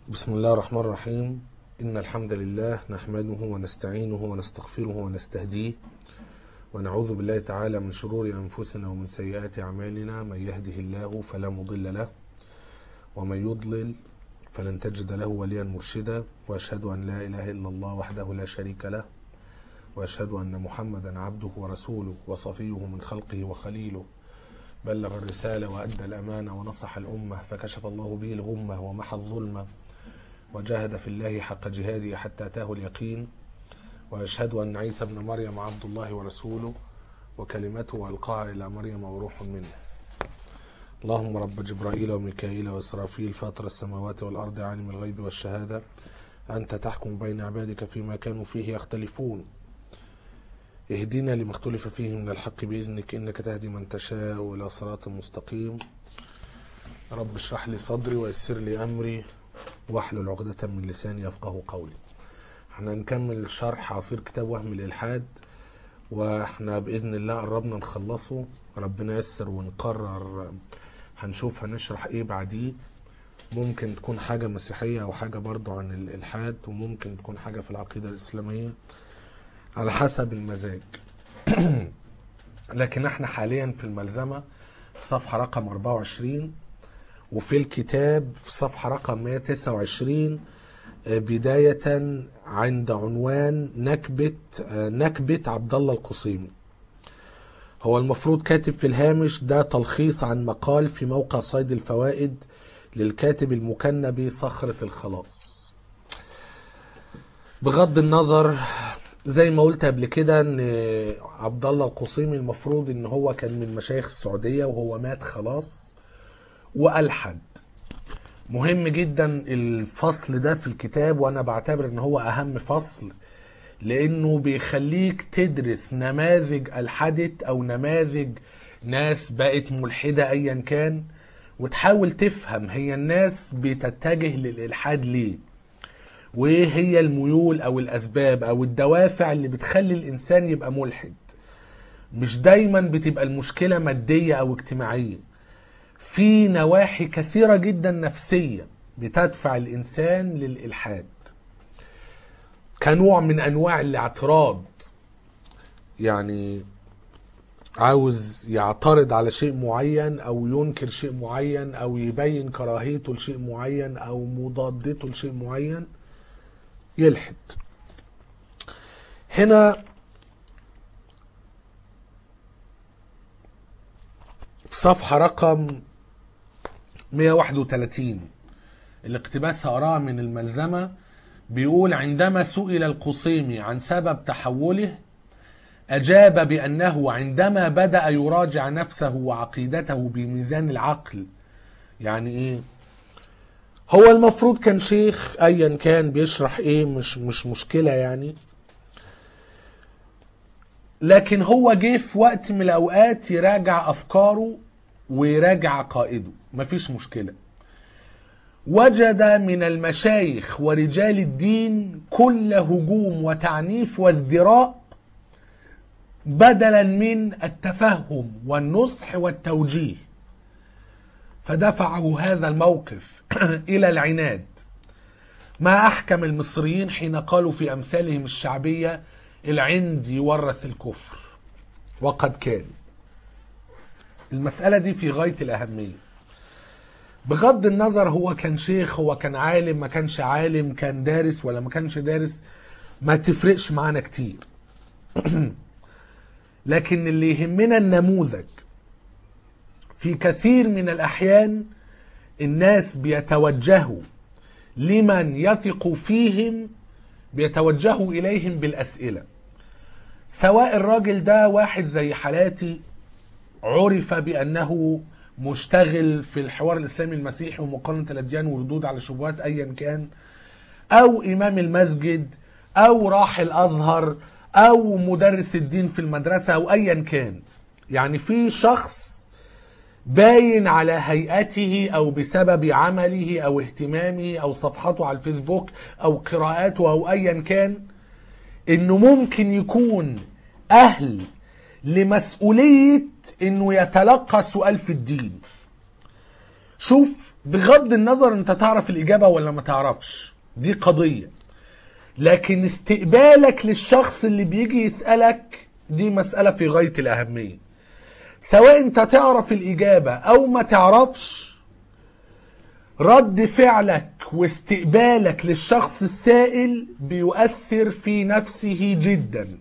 بسم الله الرحمن الرحيم إن الحمد لله نحمده ونستعينه ونستغفره ونستهديه ونعوذ بالله تعالى من شرور أنفسنا ومن سيئات أعمالنا من يهده الله فلا مضل له ومن يضلل فلن تجد له وليا مرشدا وأشهد أن لا إله إلا الله وحده لا شريك له وأشهد أن محمدا عبده ورسوله وصفيه من خلقه وخليله بلغ الرسالة وأدى الأمانة ونصح الأمة فكشف الله به الغمة ومحى الظلمة وجاهد في الله حق جهاده حتى أتاه اليقين وأشهد أن عيسى ابن مريم عبد الله ورسوله وكلمته ألقاها إلى مريم وروح منه اللهم رب جبرائيل وميكائيل وإسرافيل فاطر السماوات والأرض عالم الغيب والشهادة أنت تحكم بين عبادك فيما كانوا فيه يختلفون اهدنا لما اختلف فيه من الحق بإذنك إنك تهدي من تشاء إلى صراط مستقيم رب اشرح لي صدري ويسر لي أمري واحلل عقدة من لساني يفقه قولي احنا نكمل شرح عصير كتاب وهم الإلحاد واحنا بإذن الله قربنا نخلصه ربنا يسر ونقرر هنشوف هنشرح ايه بعديه ممكن تكون حاجة مسيحية أو حاجة برضو عن الإلحاد وممكن تكون حاجة في العقيدة الإسلامية على حسب المزاج لكن احنا حاليا في الملزمة في صفحة رقم 24 وفي الكتاب في صفحة رقم 129 بداية عند عنوان نكبة نكبة عبد الله القصيمي هو المفروض كاتب في الهامش ده تلخيص عن مقال في موقع صيد الفوائد للكاتب المكنبي صخرة الخلاص بغض النظر زي ما قلت قبل كده ان عبد الله القصيمي المفروض ان هو كان من مشايخ السعوديه وهو مات خلاص والحد مهم جدا الفصل ده في الكتاب وانا بعتبر ان هو اهم فصل لانه بيخليك تدرس نماذج الحدت او نماذج ناس بقت ملحده ايا كان وتحاول تفهم هي الناس بتتجه للالحاد ليه وايه هي الميول او الاسباب او الدوافع اللي بتخلي الانسان يبقى ملحد مش دايما بتبقى المشكله ماديه او اجتماعيه في نواحي كثيره جدا نفسيه بتدفع الانسان للالحاد كنوع من انواع الاعتراض يعني عاوز يعترض على شيء معين او ينكر شيء معين او يبين كراهيته لشيء معين او مضادته لشيء معين يلحد هنا في صفحة رقم 131 الاقتباس هقراه من الملزمة بيقول عندما سئل القصيمي عن سبب تحوله أجاب بأنه عندما بدأ يراجع نفسه وعقيدته بميزان العقل يعني إيه؟ هو المفروض كان شيخ ايا كان بيشرح ايه مش مش مشكله يعني لكن هو جه في وقت من الاوقات يراجع افكاره ويراجع عقائده مفيش مشكله وجد من المشايخ ورجال الدين كل هجوم وتعنيف وازدراء بدلا من التفهم والنصح والتوجيه فدفعه هذا الموقف الى العناد ما احكم المصريين حين قالوا في امثالهم الشعبيه العند يورث الكفر وقد كان المساله دي في غايه الاهميه بغض النظر هو كان شيخ هو كان عالم ما كانش عالم كان دارس ولا ما كانش دارس ما تفرقش معانا كتير لكن اللي يهمنا النموذج في كثير من الأحيان الناس بيتوجهوا لمن يثق فيهم بيتوجهوا إليهم بالأسئلة سواء الراجل ده واحد زي حالاتي عرف بأنه مشتغل في الحوار الإسلامي المسيحي ومقارنة الأديان وردود على شبهات أيا كان أو إمام المسجد أو راح الأزهر أو مدرس الدين في المدرسة أو أيا كان يعني في شخص باين على هيئته او بسبب عمله او اهتمامه او صفحته على الفيسبوك او قراءاته او ايا كان انه ممكن يكون اهل لمسؤوليه انه يتلقى سؤال في الدين شوف بغض النظر انت تعرف الاجابه ولا ما تعرفش دي قضيه لكن استقبالك للشخص اللي بيجي يسالك دي مساله في غايه الاهميه سواء انت تعرف الاجابه او ما تعرفش رد فعلك واستقبالك للشخص السائل بيؤثر في نفسه جدا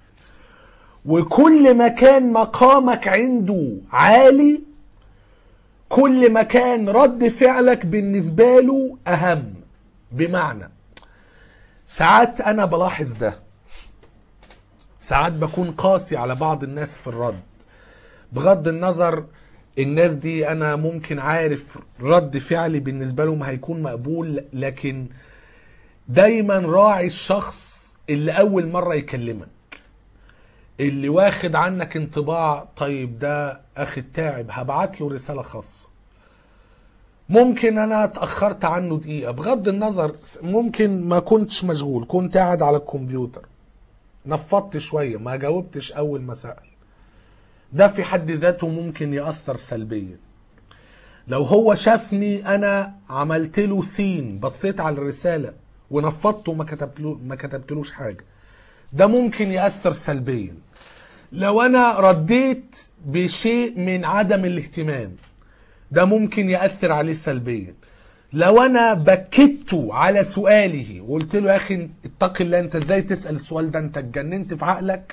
وكل ما كان مقامك عنده عالي كل ما كان رد فعلك بالنسبة له أهم بمعنى ساعات أنا بلاحظ ده ساعات بكون قاسي على بعض الناس في الرد بغض النظر الناس دي أنا ممكن عارف رد فعلي بالنسبة لهم هيكون مقبول لكن دايما راعي الشخص اللي أول مرة يكلمك اللي واخد عنك انطباع طيب ده اخي التاعب هبعت له رساله خاصه ممكن انا اتاخرت عنه دقيقه بغض النظر ممكن ما كنتش مشغول كنت قاعد على الكمبيوتر نفضت شويه ما جاوبتش اول ما سال ده في حد ذاته ممكن ياثر سلبيا لو هو شافني انا عملت له سين بصيت على الرساله ونفضته وما كتبتلو ما كتبتلوش حاجه ده ممكن ياثر سلبيا لو انا رديت بشيء من عدم الاهتمام ده ممكن ياثر عليه سلبيا لو انا بكته على سؤاله وقلت له يا اخي اتق الله انت ازاي تسال السؤال ده انت اتجننت في عقلك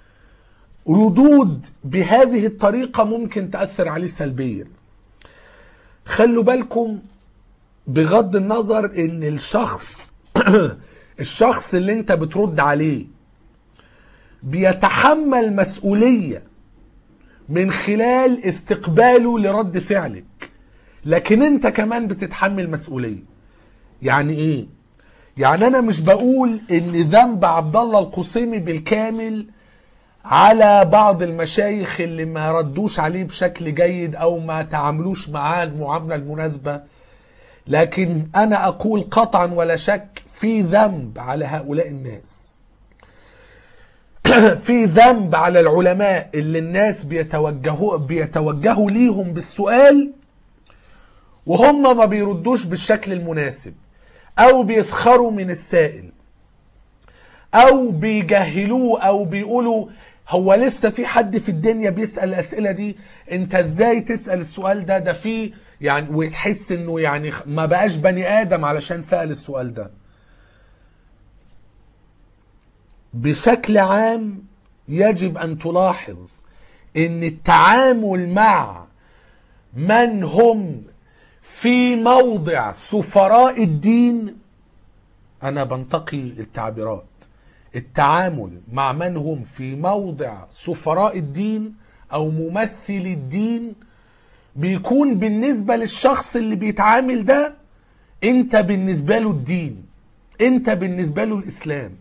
ردود بهذه الطريقه ممكن تاثر عليه سلبيا خلوا بالكم بغض النظر ان الشخص الشخص اللي انت بترد عليه بيتحمل مسؤولية من خلال استقباله لرد فعلك لكن انت كمان بتتحمل مسؤولية يعني ايه يعني انا مش بقول ان ذنب عبد الله القصيمي بالكامل على بعض المشايخ اللي ما ردوش عليه بشكل جيد او ما تعاملوش معاه المعامله المناسبه لكن انا اقول قطعا ولا شك في ذنب على هؤلاء الناس في ذنب على العلماء اللي الناس بيتوجهوا بيتوجهوا ليهم بالسؤال وهم ما بيردوش بالشكل المناسب او بيسخروا من السائل او بيجهلوه او بيقولوا هو لسه في حد في الدنيا بيسال الاسئله دي انت ازاي تسال السؤال ده ده في يعني وتحس انه يعني ما بقاش بني ادم علشان سال السؤال ده بشكل عام يجب ان تلاحظ ان التعامل مع من هم في موضع سفراء الدين انا بنتقي التعبيرات التعامل مع من هم في موضع سفراء الدين او ممثل الدين بيكون بالنسبة للشخص اللي بيتعامل ده انت بالنسبة له الدين انت بالنسبة له الاسلام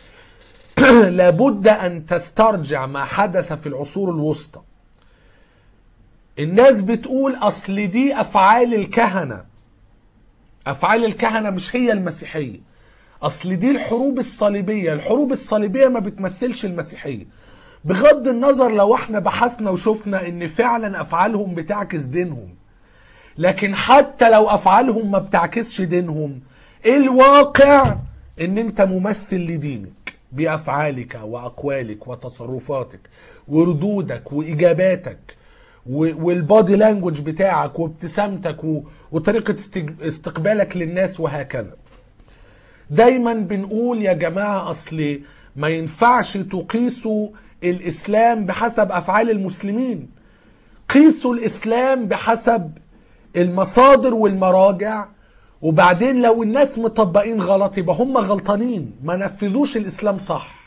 لابد ان تسترجع ما حدث في العصور الوسطى الناس بتقول اصل دي افعال الكهنة افعال الكهنة مش هي المسيحية اصل دي الحروب الصليبية الحروب الصليبية ما بتمثلش المسيحية بغض النظر لو احنا بحثنا وشفنا ان فعلا افعالهم بتعكس دينهم لكن حتى لو افعالهم ما بتعكسش دينهم الواقع ان انت ممثل لدينك بافعالك واقوالك وتصرفاتك وردودك واجاباتك والبادي لانجوج بتاعك وابتسامتك وطريقه استقبالك للناس وهكذا دايما بنقول يا جماعه اصل ما ينفعش تقيسوا الاسلام بحسب افعال المسلمين قيسوا الاسلام بحسب المصادر والمراجع وبعدين لو الناس مطبقين غلط يبقى هم غلطانين ما نفذوش الاسلام صح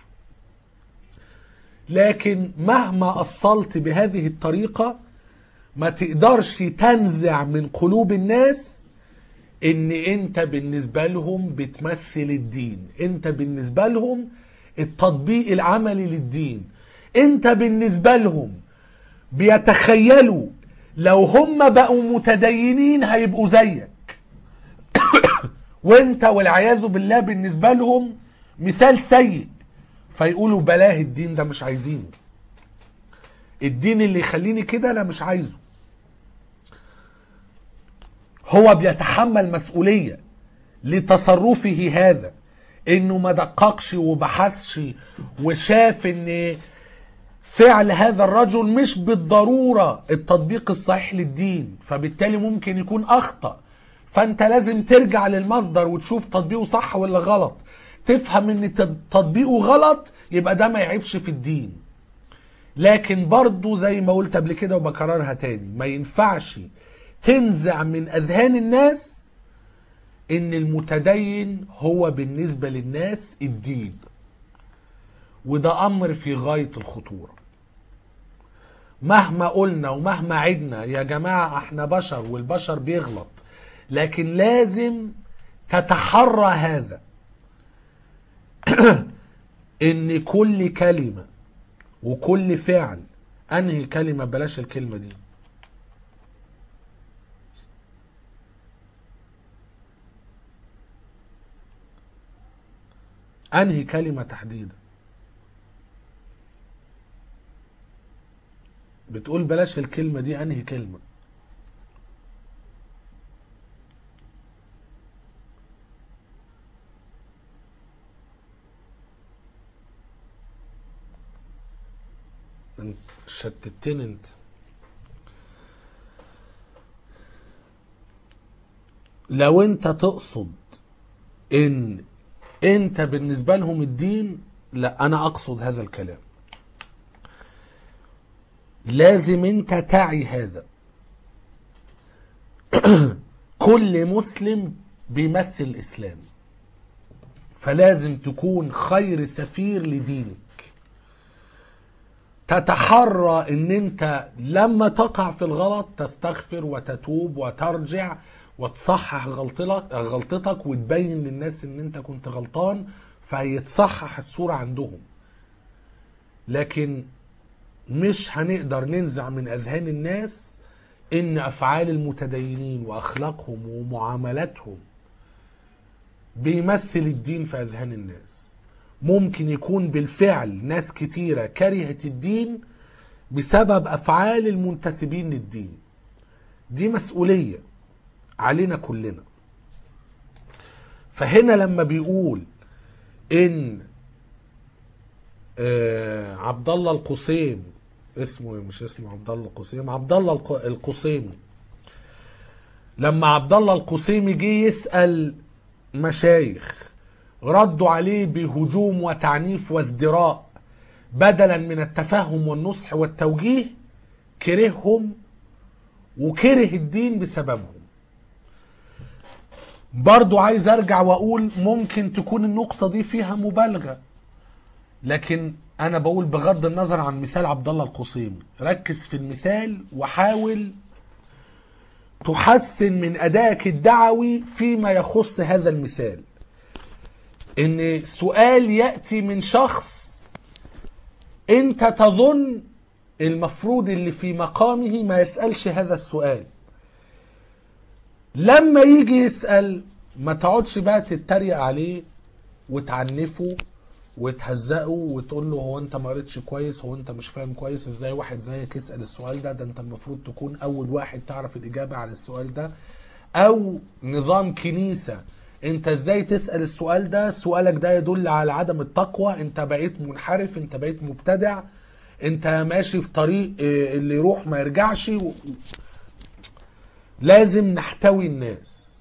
لكن مهما اصلت بهذه الطريقه ما تقدرش تنزع من قلوب الناس ان انت بالنسبه لهم بتمثل الدين انت بالنسبه لهم التطبيق العملي للدين انت بالنسبه لهم بيتخيلوا لو هم بقوا متدينين هيبقوا زيك وانت والعياذ بالله بالنسبه لهم مثال سيء فيقولوا بلاه الدين ده مش عايزينه الدين اللي يخليني كده انا مش عايزه هو بيتحمل مسؤولية لتصرفه هذا انه ما دققش وبحثش وشاف ان فعل هذا الرجل مش بالضرورة التطبيق الصحيح للدين فبالتالي ممكن يكون أخطأ فأنت لازم ترجع للمصدر وتشوف تطبيقه صح ولا غلط تفهم ان تط- تطبيقه غلط يبقى ده ما يعيبش في الدين لكن برضو زي ما قلت قبل كده وبكررها تاني ما ينفعش تنزع من أذهان الناس ان المتدين هو بالنسبة للناس الدين وده امر في غاية الخطورة مهما قلنا ومهما عدنا يا جماعة احنا بشر والبشر بيغلط لكن لازم تتحرى هذا ان كل كلمة وكل فعل انهي كلمة بلاش الكلمة دي انهي كلمة تحديدا بتقول بلاش الكلمة دي انهي كلمة انت شتتني انت لو انت تقصد ان انت بالنسبة لهم الدين لا انا اقصد هذا الكلام لازم انت تعي هذا كل مسلم بيمثل الاسلام فلازم تكون خير سفير لدينك تتحرى ان انت لما تقع في الغلط تستغفر وتتوب وترجع وتصحح غلطتك غلطتك وتبين للناس ان انت كنت غلطان فيتصحح الصورة عندهم لكن مش هنقدر ننزع من اذهان الناس ان افعال المتدينين واخلاقهم ومعاملاتهم بيمثل الدين في اذهان الناس ممكن يكون بالفعل ناس كتيرة كرهت الدين بسبب افعال المنتسبين للدين دي مسؤولية علينا كلنا فهنا لما بيقول ان آه عبد الله القصيم اسمه إيه؟ مش اسمه عبد الله القصيم عبد الله الق- القصيمي لما عبد الله القصيمي جه يسأل مشايخ ردوا عليه بهجوم وتعنيف وازدراء بدلا من التفهم والنصح والتوجيه كرههم وكره الدين بسببهم برضو عايز ارجع واقول ممكن تكون النقطة دي فيها مبالغة لكن انا بقول بغض النظر عن مثال عبد الله القصيمي ركز في المثال وحاول تحسن من ادائك الدعوي فيما يخص هذا المثال ان سؤال ياتي من شخص انت تظن المفروض اللي في مقامه ما يسالش هذا السؤال لما يجي يسال ما تقعدش بقى تتريق عليه وتعنفه وتهزقه وتقول له هو انت ما قريتش كويس هو انت مش فاهم كويس ازاي واحد زيك يسال السؤال ده ده انت المفروض تكون اول واحد تعرف الاجابه على السؤال ده او نظام كنيسه انت ازاي تسال السؤال ده سؤالك ده يدل على عدم التقوى انت بقيت منحرف انت بقيت مبتدع انت ماشي في طريق اه، اللي يروح ما يرجعش و- لازم نحتوي الناس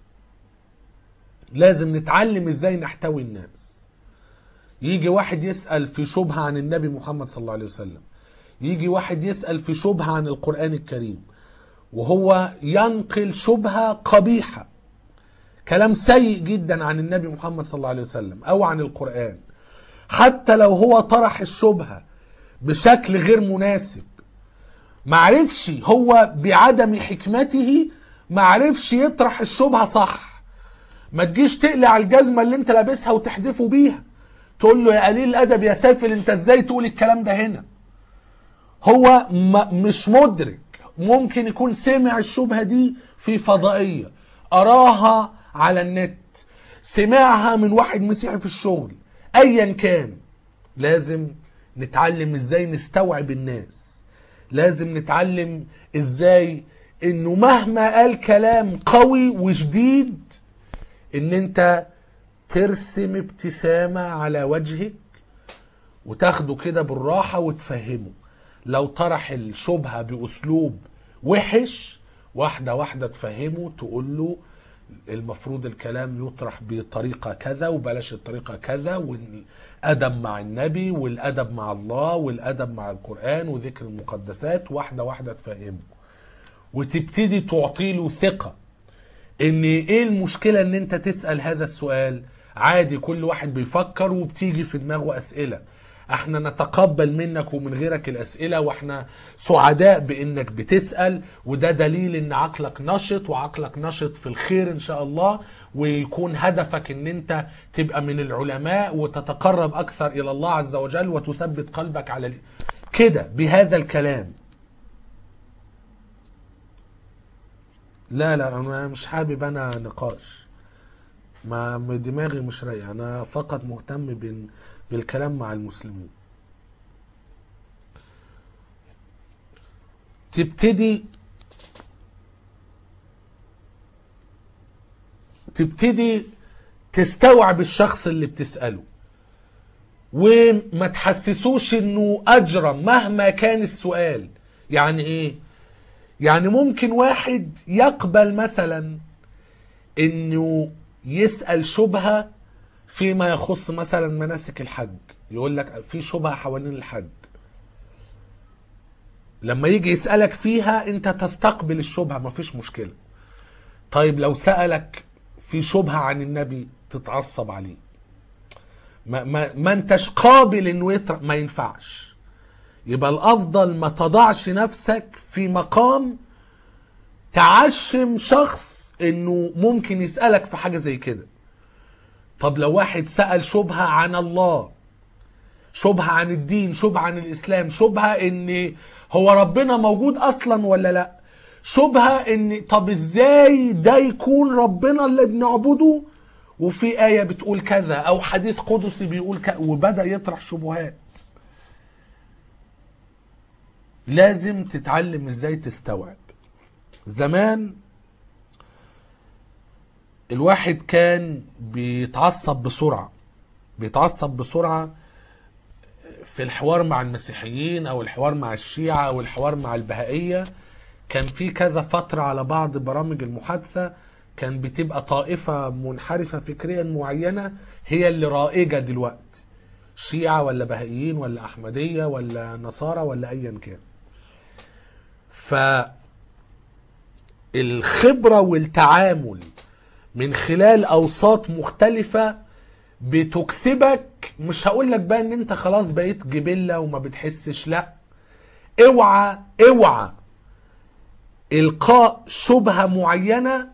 لازم نتعلم ازاي نحتوي الناس يجي واحد يسأل في شبهة عن النبي محمد صلى الله عليه وسلم يجي واحد يسأل في شبهة عن القرآن الكريم وهو ينقل شبهة قبيحة كلام سيء جدا عن النبي محمد صلى الله عليه وسلم أو عن القرآن حتى لو هو طرح الشبهة بشكل غير مناسب معرفش هو بعدم حكمته معرفش يطرح الشبهة صح ما تجيش تقلع الجزمة اللي انت لابسها وتحدفه بيها تقول له يا قليل الادب يا سافل انت ازاي تقول الكلام ده هنا هو م- مش مدرك ممكن يكون سمع الشبهة دي في فضائية أراها على النت سمعها من واحد مسيحي في الشغل أيا كان لازم نتعلم ازاي نستوعب الناس لازم نتعلم ازاي انه مهما قال كلام قوي وشديد ان انت ترسم ابتسامة على وجهك وتاخده كده بالراحة وتفهمه لو طرح الشبهة بأسلوب وحش واحدة واحدة تفهمه تقول له المفروض الكلام يطرح بطريقة كذا وبلاش الطريقة كذا والأدب مع النبي والأدب مع الله والأدب مع القرآن وذكر المقدسات واحدة واحدة تفهمه وتبتدي تعطي له ثقة ان ايه المشكلة ان انت تسأل هذا السؤال عادي كل واحد بيفكر وبتيجي في دماغه اسئلة احنا نتقبل منك ومن غيرك الاسئلة واحنا سعداء بانك بتسأل وده دليل ان عقلك نشط وعقلك نشط في الخير ان شاء الله ويكون هدفك ان انت تبقى من العلماء وتتقرب اكثر الى الله عز وجل وتثبت قلبك على ال- كده بهذا الكلام لا لا انا مش حابب انا نقاش ما ما دماغي مش رايقه انا فقط مهتم بال- بالكلام مع المسلمين تبتدي تبتدي تستوعب الشخص اللي بتسأله وما تحسسوش انه اجرم مهما كان السؤال يعني ايه يعني ممكن واحد يقبل مثلا انه يسأل شبهة فيما يخص مثلا مناسك الحج يقول لك في شبهة حوالين الحج لما يجي يسألك فيها انت تستقبل الشبهة مفيش مشكلة طيب لو سألك في شبهة عن النبي تتعصب عليه ما, ما, ما انتش قابل انه يطرح ما ينفعش يبقى الافضل ما تضعش نفسك في مقام تعشم شخص انه ممكن يسألك في حاجة زي كده طب لو واحد سأل شبهة عن الله شبهة عن الدين شبهة عن الإسلام شبهة إن هو ربنا موجود أصلا ولا لا شبهة إن طب إزاي ده يكون ربنا اللي بنعبده وفي آية بتقول كذا أو حديث قدسي بيقول كذا وبدأ يطرح شبهات لازم تتعلم إزاي تستوعب زمان الواحد كان بيتعصب بسرعة بيتعصب بسرعة في الحوار مع المسيحيين او الحوار مع الشيعة او الحوار مع البهائية كان في كذا فترة على بعض برامج المحادثة كان بتبقى طائفة منحرفة فكريا معينة هي اللي رائجة دلوقتي شيعة ولا بهائيين ولا أحمدية ولا نصارى ولا أيا كان ف الخبرة والتعامل من خلال أوساط مختلفة بتكسبك مش هقول لك بقى ان انت خلاص بقيت جبلة وما بتحسش لا اوعى اوعى القاء شبهة معينة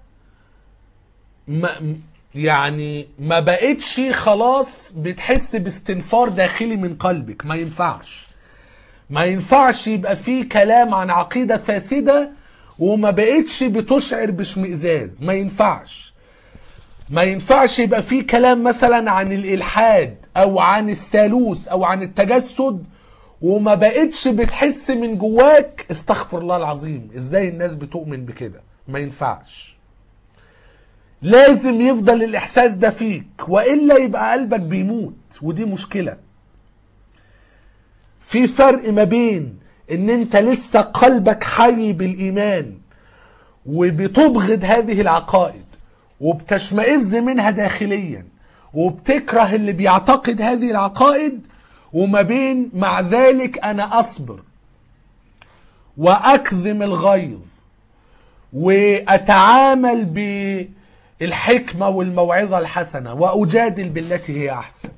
ما يعني ما بقتش خلاص بتحس باستنفار داخلي من قلبك ما ينفعش ما ينفعش يبقى فيه كلام عن عقيدة فاسدة وما بقتش بتشعر باشمئزاز ما ينفعش ما ينفعش يبقى فيه كلام مثلا عن الإلحاد أو عن الثالوث أو عن التجسد وما بقتش بتحس من جواك استغفر الله العظيم ازاي الناس بتؤمن بكده ما ينفعش لازم يفضل الإحساس ده فيك وإلا يبقى قلبك بيموت ودي مشكلة في فرق ما بين ان انت لسه قلبك حي بالإيمان وبتبغض هذه العقائد وبتشمئز منها داخليا وبتكره اللي بيعتقد هذه العقائد وما بين مع ذلك انا اصبر واكظم الغيظ واتعامل بالحكمه والموعظه الحسنه واجادل بالتي هي احسن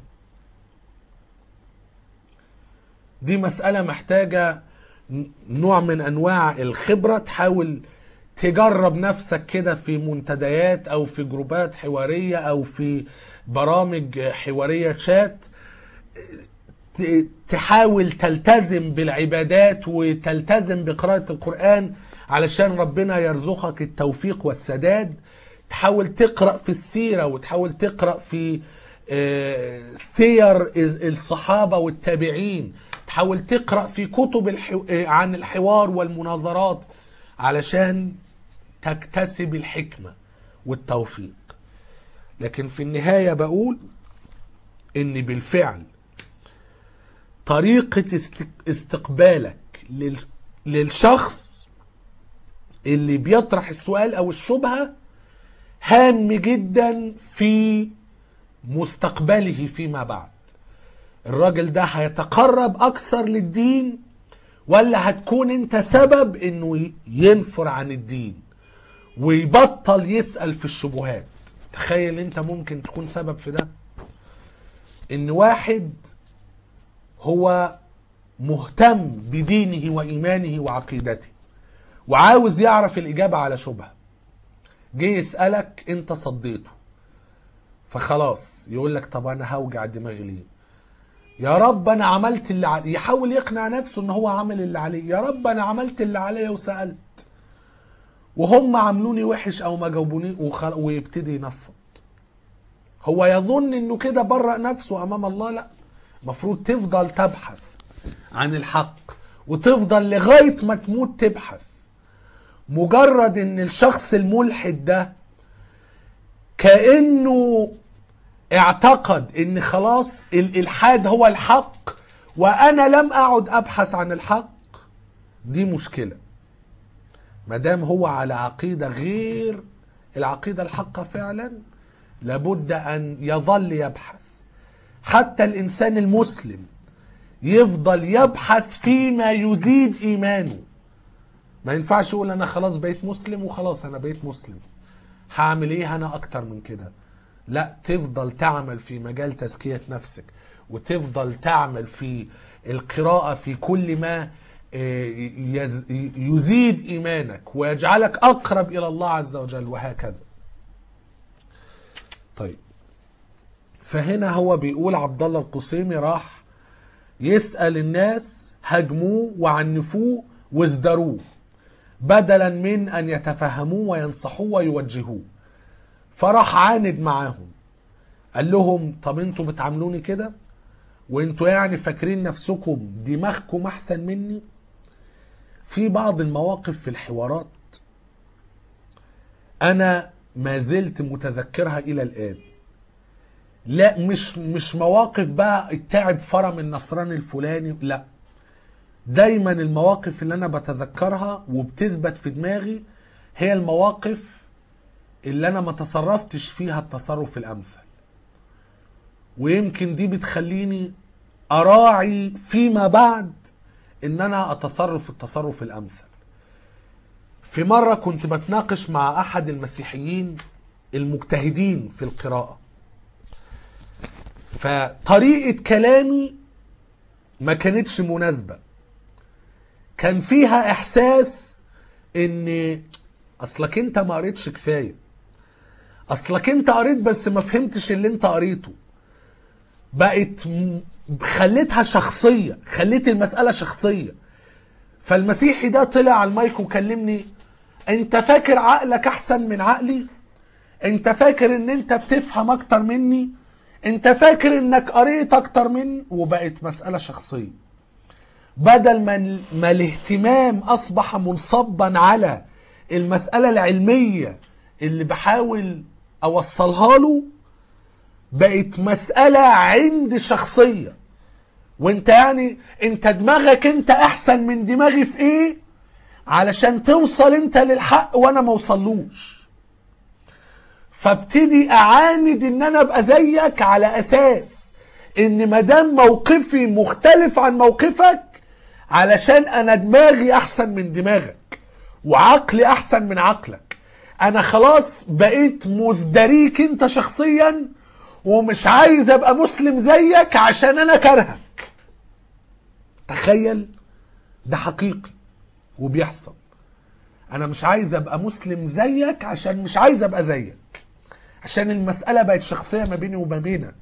دي مساله محتاجه نوع من انواع الخبره تحاول تجرب نفسك كده في منتديات او في جروبات حواريه او في برامج حواريه شات تحاول تلتزم بالعبادات وتلتزم بقراءة القرآن علشان ربنا يرزقك التوفيق والسداد تحاول تقرأ في السيرة وتحاول تقرأ في سير الصحابة والتابعين تحاول تقرأ في كتب عن الحوار والمناظرات علشان تكتسب الحكمة والتوفيق لكن في النهاية بقول ان بالفعل طريقة است- استقبالك لل- للشخص اللي بيطرح السؤال او الشبهة هام جدا في مستقبله فيما بعد الراجل ده هيتقرب اكثر للدين ولا هتكون انت سبب انه ي- ينفر عن الدين ويبطل يسأل في الشبهات تخيل انت ممكن تكون سبب في ده ان واحد هو مهتم بدينه وإيمانه وعقيدته وعاوز يعرف الإجابة على شبهة جه يسألك انت صديته فخلاص يقول لك طب انا هوجع دماغي ليه يا رب انا عملت اللي علي يحاول يقنع نفسه ان هو عمل اللي عليه يا رب انا عملت اللي عليا وسألت وهم عملوني وحش او ما جاوبوني وخل... ويبتدي ينفض هو يظن انه كده برأ نفسه امام الله لا المفروض تفضل تبحث عن الحق وتفضل لغاية ما تموت تبحث مجرد ان الشخص الملحد ده كأنه اعتقد ان خلاص الالحاد هو الحق وانا لم اعد ابحث عن الحق دي مشكلة مادام هو على عقيدة غير العقيدة الحقة فعلا لابد ان يظل يبحث حتى الانسان المسلم يفضل يبحث فيما يزيد ايمانه ما ينفعش يقول انا خلاص بقيت مسلم وخلاص انا بقيت مسلم هعمل ايه انا اكتر من كده لا تفضل تعمل في مجال تزكية نفسك وتفضل تعمل في القراءة في كل ما آه، يز- يزيد ايمانك ويجعلك اقرب الى الله عز وجل وهكذا طيب فهنا هو بيقول عبد الله القصيمي راح يسأل الناس هاجموه وعنفوه وازدروه بدلا من ان يتفهموه وينصحوه ويوجهوه فراح عاند معاهم قال لهم طب انتوا بتعاملوني كده وانتوا يعني فاكرين نفسكم دماغكم احسن مني في بعض المواقف في الحوارات انا ما زلت متذكرها الى الان لا مش مش مواقف بقى التعب فرم النصراني الفلاني لا دايما المواقف اللي انا بتذكرها وبتثبت في دماغي هي المواقف اللي انا ما تصرفتش فيها التصرف الامثل ويمكن دي بتخليني اراعي فيما بعد ان انا اتصرف التصرف الامثل في مرة كنت بتناقش مع احد المسيحيين المجتهدين في القراءة فطريقة كلامي ما كانتش مناسبة كان فيها احساس ان اصلك انت ما قريتش كفايه اصلك انت قريت بس ما فهمتش اللي انت قريته بقت م- خليتها شخصيه خليت المساله شخصيه فالمسيحي ده طلع على المايك وكلمني انت فاكر عقلك احسن من عقلي انت فاكر ان انت بتفهم اكتر مني انت فاكر انك قريت اكتر مني وبقت مساله شخصيه بدل ما ما الاهتمام اصبح منصبا على المساله العلميه اللي بحاول اوصلها له بقت مساله عند شخصيه وانت يعني انت دماغك انت احسن من دماغي في ايه علشان توصل انت للحق وانا ما اوصلوش فابتدي اعاند ان انا ابقى زيك على اساس ان مادام موقفي مختلف عن موقفك علشان انا دماغي احسن من دماغك وعقلي احسن من عقلك انا خلاص بقيت مزدريك انت شخصيا ومش عايز ابقى مسلم زيك عشان انا كرهك تخيل ده حقيقي وبيحصل انا مش عايز ابقى مسلم زيك عشان مش عايز ابقى زيك عشان المسألة بقت شخصية ما بيني وما بينك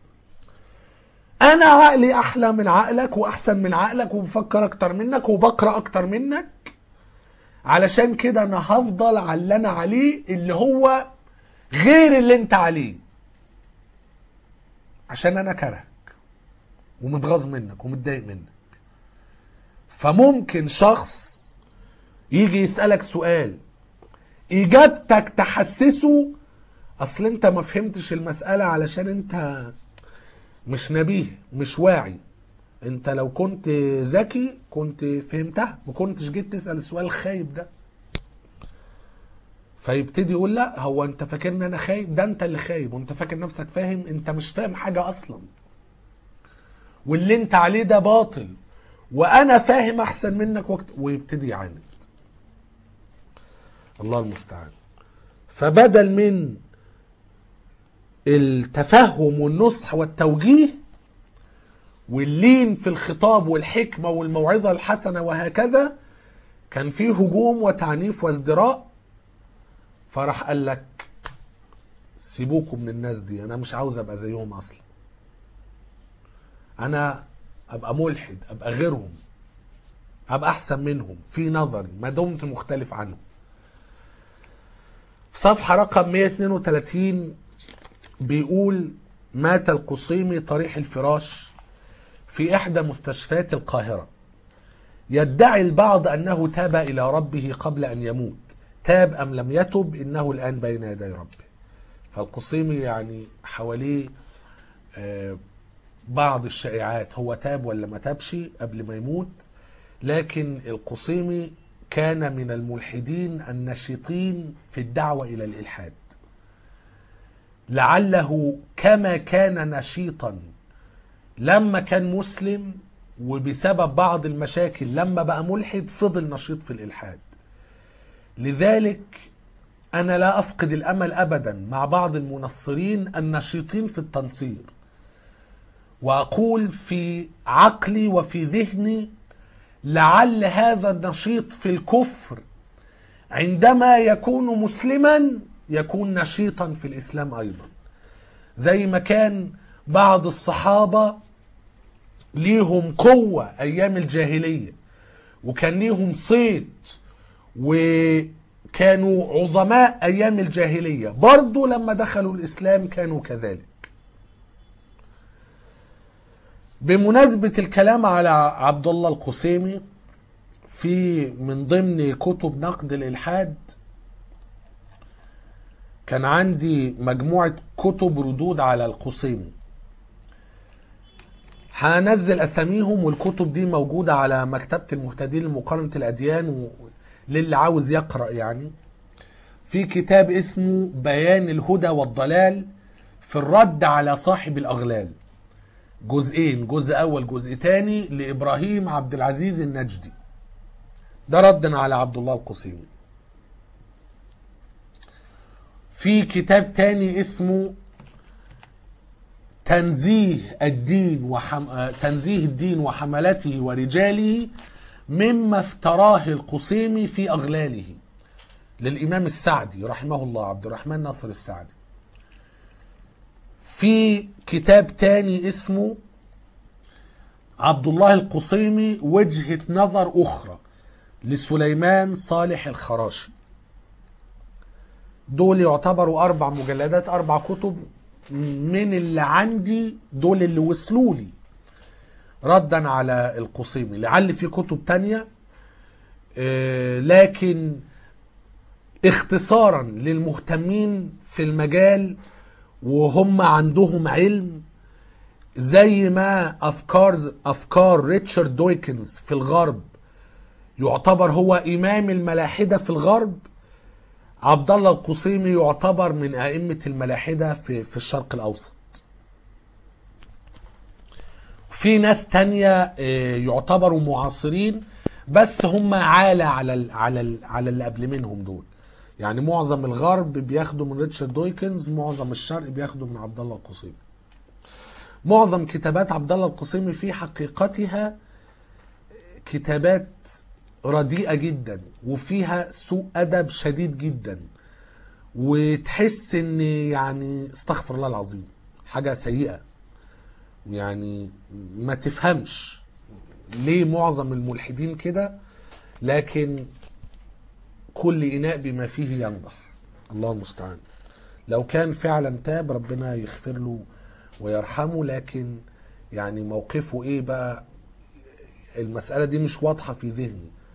انا عقلي احلى من عقلك واحسن من عقلك وبفكر اكتر منك وبقرا اكتر منك علشان كده انا هفضل على اللي انا عليه اللي هو غير اللي انت عليه عشان انا كرهك ومتغاظ منك ومتضايق منك فممكن شخص يجي يسألك سؤال إجابتك تحسسه أصل أنت ما فهمتش المسألة علشان أنت مش نبيه مش واعي أنت لو كنت ذكي كنت فهمتها ما كنتش جيت تسأل السؤال الخايب ده فيبتدي يقول لا هو انت فاكرني انا خايب ده انت اللي خايب وانت فاكر نفسك فاهم انت مش فاهم حاجه اصلا واللي انت عليه ده باطل وانا فاهم احسن منك وقت ويبتدي يعاند الله المستعان فبدل من التفهم والنصح والتوجيه واللين في الخطاب والحكمة والموعظة الحسنة وهكذا كان فيه هجوم وتعنيف وازدراء فراح قال لك سيبوكم من الناس دي انا مش عاوز ابقى زيهم اصلا انا ابقى ملحد ابقى غيرهم ابقى احسن منهم في نظري ما دمت مختلف عنهم في صفحة رقم 132 بيقول مات القصيمي طريح الفراش في إحدى مستشفيات القاهرة يدعي البعض أنه تاب إلى ربه قبل أن يموت تاب أم لم يتب إنه الآن بين يدي ربه فالقصيمي يعني حواليه آه، بعض الشائعات هو تاب ولا ما تابش قبل ما يموت لكن القصيمي كان من الملحدين النشيطين في الدعوة إلى الإلحاد لعله كما كان نشيطا لما كان مسلم وبسبب بعض المشاكل لما بقى ملحد فضل نشيط في الإلحاد لذلك أنا لا أفقد الأمل أبدا مع بعض المنصرين النشيطين في التنصير وأقول في عقلي وفي ذهني لعل هذا النشيط في الكفر عندما يكون مسلما يكون نشيطا في الإسلام أيضا زي ما كان بعض الصحابة ليهم قوة أيام الجاهلية وكان ليهم صيت وكانوا عظماء أيام الجاهلية برضو لما دخلوا الإسلام كانوا كذلك بمناسبة الكلام على عبد الله القسيمي في من ضمن كتب نقد الإلحاد كان عندي مجموعة كتب ردود على القسيمي هنزل أساميهم والكتب دي موجودة على مكتبة المهتدين لمقارنة الأديان و... للي عاوز يقرأ يعني في كتاب اسمه بيان الهدى والضلال في الرد على صاحب الأغلال جزئين جزء أول جزء تاني لإبراهيم عبد العزيز النجدي ده ردا على عبد الله القصيمي في كتاب تاني اسمه تنزيه الدين وحم... آه، تنزيه الدين وحملته ورجاله مما افتراه القصيمي في أغلاله للإمام السعدي رحمه الله عبد الرحمن ناصر السعدي في كتاب تاني اسمه عبد الله القصيمي وجهة نظر أخرى لسليمان صالح الخراشي دول يعتبروا أربع مجلدات أربع كتب من اللي عندي دول اللي وصلوا لي ردا على القصيمي لعل في كتب تانية آه، لكن اختصارا للمهتمين في المجال وهم عندهم علم زي ما افكار افكار ريتشارد دويكنز في الغرب يعتبر هو امام الملاحده في الغرب عبد الله القصيمي يعتبر من ائمه الملاحده في في الشرق الاوسط في ناس تانية آه، يعتبروا معاصرين بس هم عالة على ال على ال على اللي قبل منهم دول يعني معظم الغرب بياخدوا من ريتشارد دويكنز معظم الشرق بياخدوا من عبد الله القصيمي معظم كتابات عبد الله القصيمي في حقيقتها كتابات رديئة جدا وفيها سوء أدب شديد جدا وتحس ان يعني استغفر الله العظيم حاجة سيئة يعني ما تفهمش ليه معظم الملحدين كده لكن كل إناء بما فيه ينضح الله المستعان لو كان فعلا تاب ربنا يغفر له ويرحمه لكن يعني موقفه ايه بقى المسألة دي مش واضحة في ذهني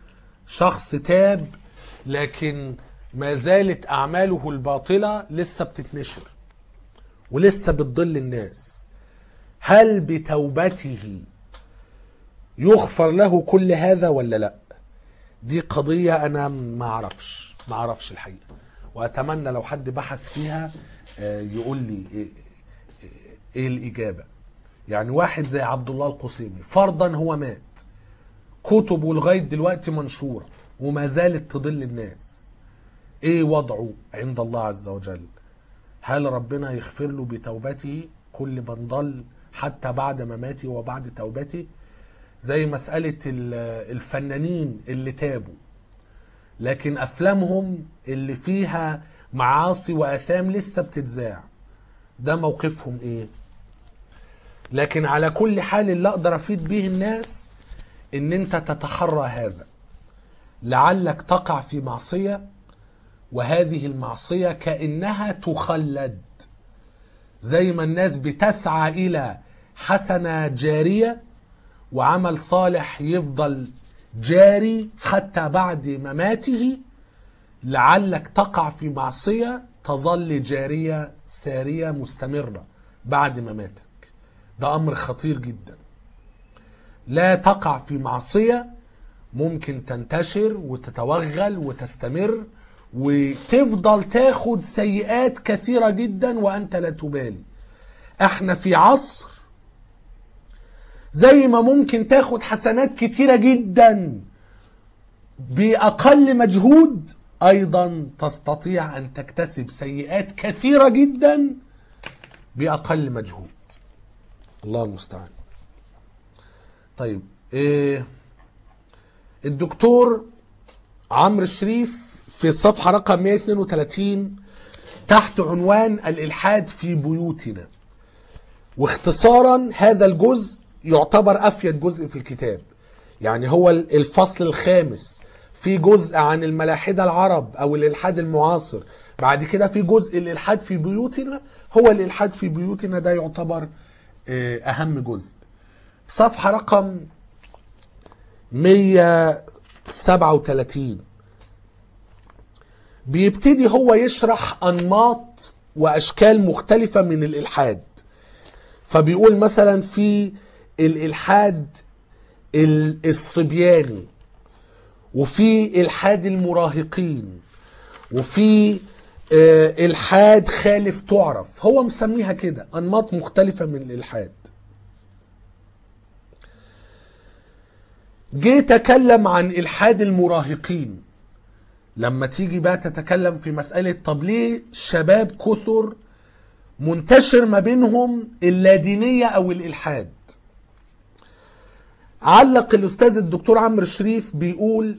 شخص تاب لكن ما زالت اعماله الباطله لسه بتتنشر ولسه بتضل الناس هل بتوبته يغفر له كل هذا ولا لا دي قضية أنا ما أعرفش ما أعرفش الحقيقة وأتمنى لو حد بحث فيها آه، يقول لي إيه, إيه الإجابة يعني واحد زي عبد الله القصيمي فرضا هو مات كتبه لغاية دلوقتي منشورة وما زالت تضل الناس ايه وضعه عند الله عز وجل هل ربنا يغفر له بتوبته كل من ضل حتى بعد مماته وبعد توبته زي مسألة ال- الفنانين اللي تابوا لكن أفلامهم اللي فيها معاصي وآثام لسه بتتذاع ده موقفهم إيه لكن على كل حال اللي أقدر أفيد به الناس إن أنت تتحرى هذا لعلك تقع في معصية وهذه المعصية كأنها تخلد زي ما الناس بتسعى إلى حسنة جارية وعمل صالح يفضل جاري حتى بعد مماته لعلك تقع في معصية تظل جارية سارية مستمرة بعد مماتك ده أمر خطير جدا لا تقع في معصية ممكن تنتشر وتتوغل وتستمر وتفضل تاخد سيئات كثيرة جدا وأنت لا تبالي احنا في عصر زي ما ممكن تاخد حسنات كتيرة جدا بأقل مجهود أيضا تستطيع أن تكتسب سيئات كثيرة جدا بأقل مجهود الله المستعان طيب إيه الدكتور عمرو الشريف في الصفحة رقم 132 تحت عنوان الإلحاد في بيوتنا واختصارا هذا الجزء يعتبر أفيد جزء في الكتاب يعني هو الفصل الخامس في جزء عن الملاحدة العرب أو الإلحاد المعاصر بعد كده في جزء الإلحاد في بيوتنا هو الإلحاد في بيوتنا ده يعتبر آه، أهم جزء في صفحة رقم 137 بيبتدي هو يشرح أنماط وأشكال مختلفة من الإلحاد فبيقول مثلا في الإلحاد ال- الصبياني وفي إلحاد المراهقين وفي آه، إلحاد خالف تعرف هو مسميها كده أنماط مختلفة من الإلحاد جه تكلم عن إلحاد المراهقين لما تيجي بقى تتكلم في مسألة طب ليه شباب كثر منتشر ما بينهم اللادينية أو الإلحاد علق الأستاذ الدكتور عمرو الشريف بيقول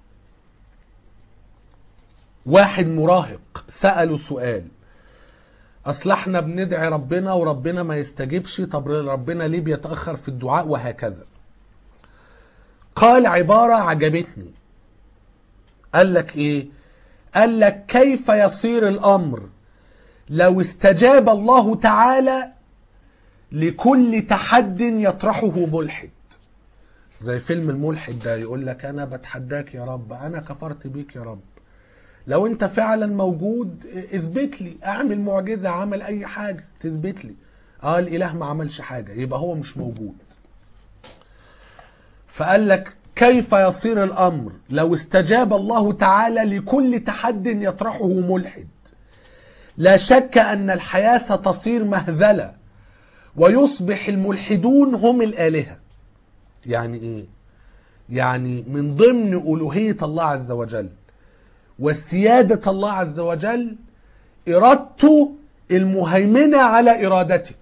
واحد مراهق سأله سؤال أصل احنا بندعي ربنا وربنا ما يستجيبش طب ربنا ليه بيتأخر في الدعاء وهكذا قال عبارة عجبتني قال لك ايه قال لك كيف يصير الامر لو استجاب الله تعالى لكل تحد يطرحه ملحد زي فيلم الملحد ده يقول لك انا بتحداك يا رب انا كفرت بيك يا رب لو انت فعلا موجود اثبت لي اعمل معجزة عمل اي حاجة تثبت لي اه الاله ما عملش حاجة يبقى هو مش موجود فقال لك كيف يصير الامر لو استجاب الله تعالى لكل تحد يطرحه ملحد لا شك ان الحياه ستصير مهزله ويصبح الملحدون هم الالهه يعني ايه يعني من ضمن الوهيه الله عز وجل وسياده الله عز وجل ارادته المهيمنه على ارادتك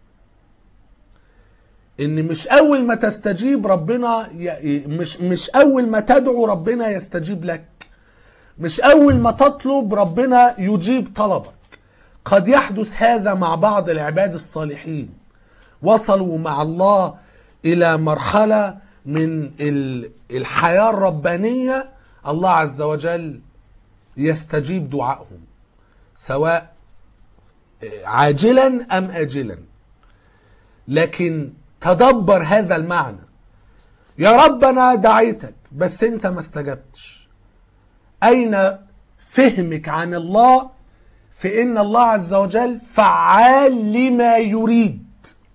ان مش اول ما تستجيب ربنا ي... مش مش اول ما تدعو ربنا يستجيب لك مش اول ما تطلب ربنا يجيب طلبك قد يحدث هذا مع بعض العباد الصالحين وصلوا مع الله الى مرحله من ال- الحياه الربانيه الله عز وجل يستجيب دعائهم سواء عاجلا ام اجلا لكن تدبر هذا المعنى يا رب انا دعيتك بس انت ما استجبتش اين فهمك عن الله في ان الله عز وجل فعال لما يريد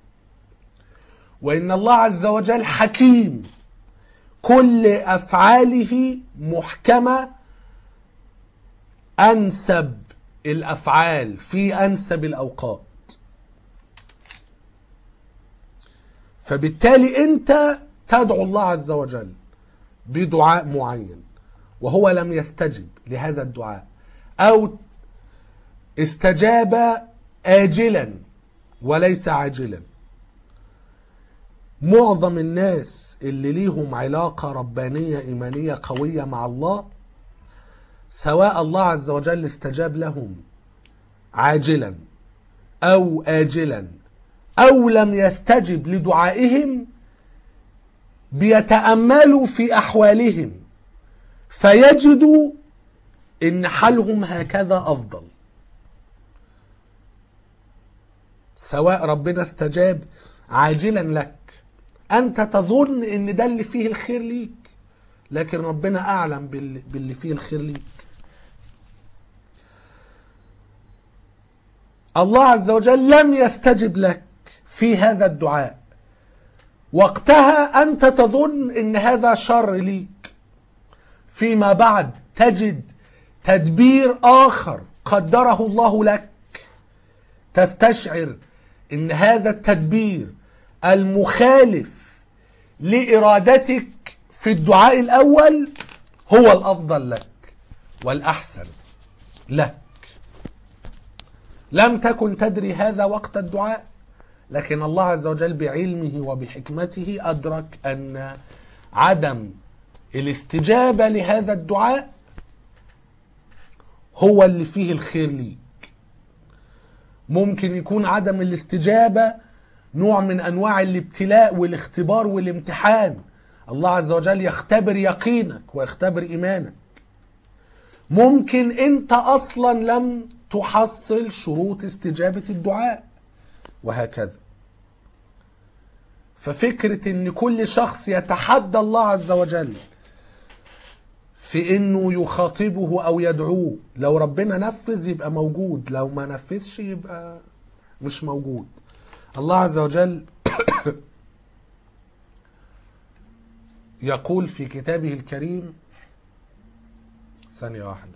وان الله عز وجل حكيم كل افعاله محكمه انسب الافعال في انسب الاوقات فبالتالي انت تدعو الله عز وجل بدعاء معين وهو لم يستجب لهذا الدعاء او استجاب آجلا وليس عاجلا معظم الناس اللي ليهم علاقة ربانية إيمانية قوية مع الله سواء الله عز وجل استجاب لهم عاجلا أو آجلا أو لم يستجب لدعائهم بيتأملوا في أحوالهم فيجدوا إن حالهم هكذا أفضل سواء ربنا استجاب عاجلا لك انت تظن ان ده اللي فيه الخير ليك لكن ربنا اعلم باللي, باللي فيه الخير ليك الله عز وجل لم يستجب لك في هذا الدعاء وقتها انت تظن ان هذا شر ليك فيما بعد تجد تدبير اخر قدره الله لك تستشعر ان هذا التدبير المخالف لارادتك في الدعاء الاول هو الافضل لك والاحسن لك لم تكن تدري هذا وقت الدعاء لكن الله عز وجل بعلمه وبحكمته ادرك ان عدم الاستجابه لهذا الدعاء هو اللي فيه الخير ليك ممكن يكون عدم الاستجابة نوع من أنواع الابتلاء والاختبار والامتحان الله عز وجل يختبر يقينك ويختبر إيمانك ممكن أنت أصلا لم تحصل شروط استجابة الدعاء وهكذا ففكرة ان كل شخص يتحدى الله عز وجل في انه يخاطبه او يدعوه لو ربنا نفذ يبقى موجود لو ما نفذش يبقى مش موجود الله عز وجل يقول في كتابه الكريم ثانية واحدة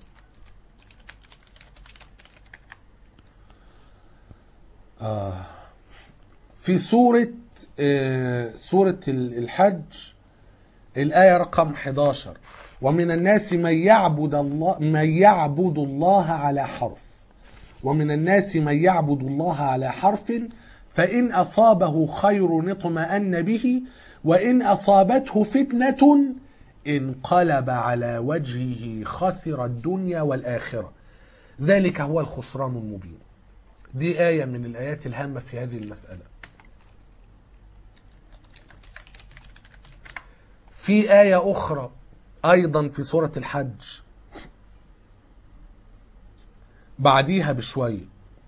آه في سورة آه سورة الحج الآية رقم 11 ومن الناس من يعبد الله من يعبد الله على حرف ومن الناس من يعبد الله على حرف فإن أصابه خير اطمأن به وإن أصابته فتنة انقلب على وجهه خسر الدنيا والآخرة ذلك هو الخسران المبين دي آية من الآيات الهامة في هذه المسألة في آية أخرى أيضا في سورة الحج بعديها بشوية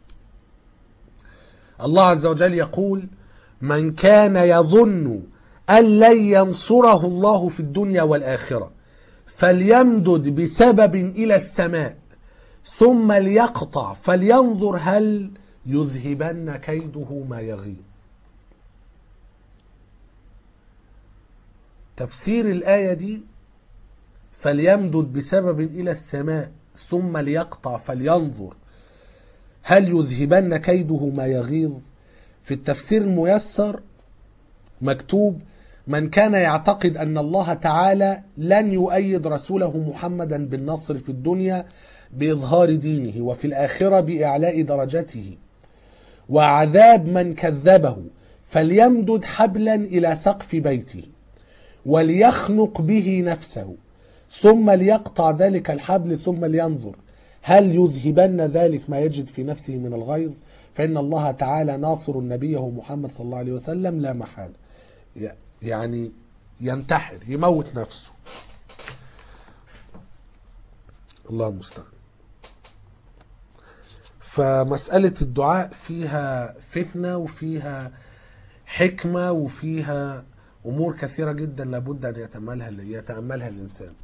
الله عز وجل يقول من كان يظن أن لن ينصره الله في الدنيا والآخرة فليمدد بسبب إلى السماء ثم ليقطع فلينظر هل يذهبن كيده ما يغيظ تفسير الآية دي فليمدد بسبب إلى السماء ثم ليقطع فلينظر هل يذهبن كيده ما يغيظ في التفسير الميسر مكتوب من كان يعتقد أن الله تعالى لن يؤيد رسوله محمدا بالنصر في الدنيا بإظهار دينه وفي الآخرة بإعلاء درجته وعذاب من كذبه فليمدد حبلا إلى سقف بيته وليخنق به نفسه ثم ليقطع ذلك الحبل ثم لينظر هل يذهبن ذلك ما يجد في نفسه من الغيظ فإن الله تعالى ناصر نبيه محمد صلى الله عليه وسلم لا محالة يعني ينتحر يموت نفسه الله المستعان فمسألة الدعاء فيها فتنة وفيها حكمة وفيها امور كثيره جدا لابد ان يتاملها يتاملها الانسان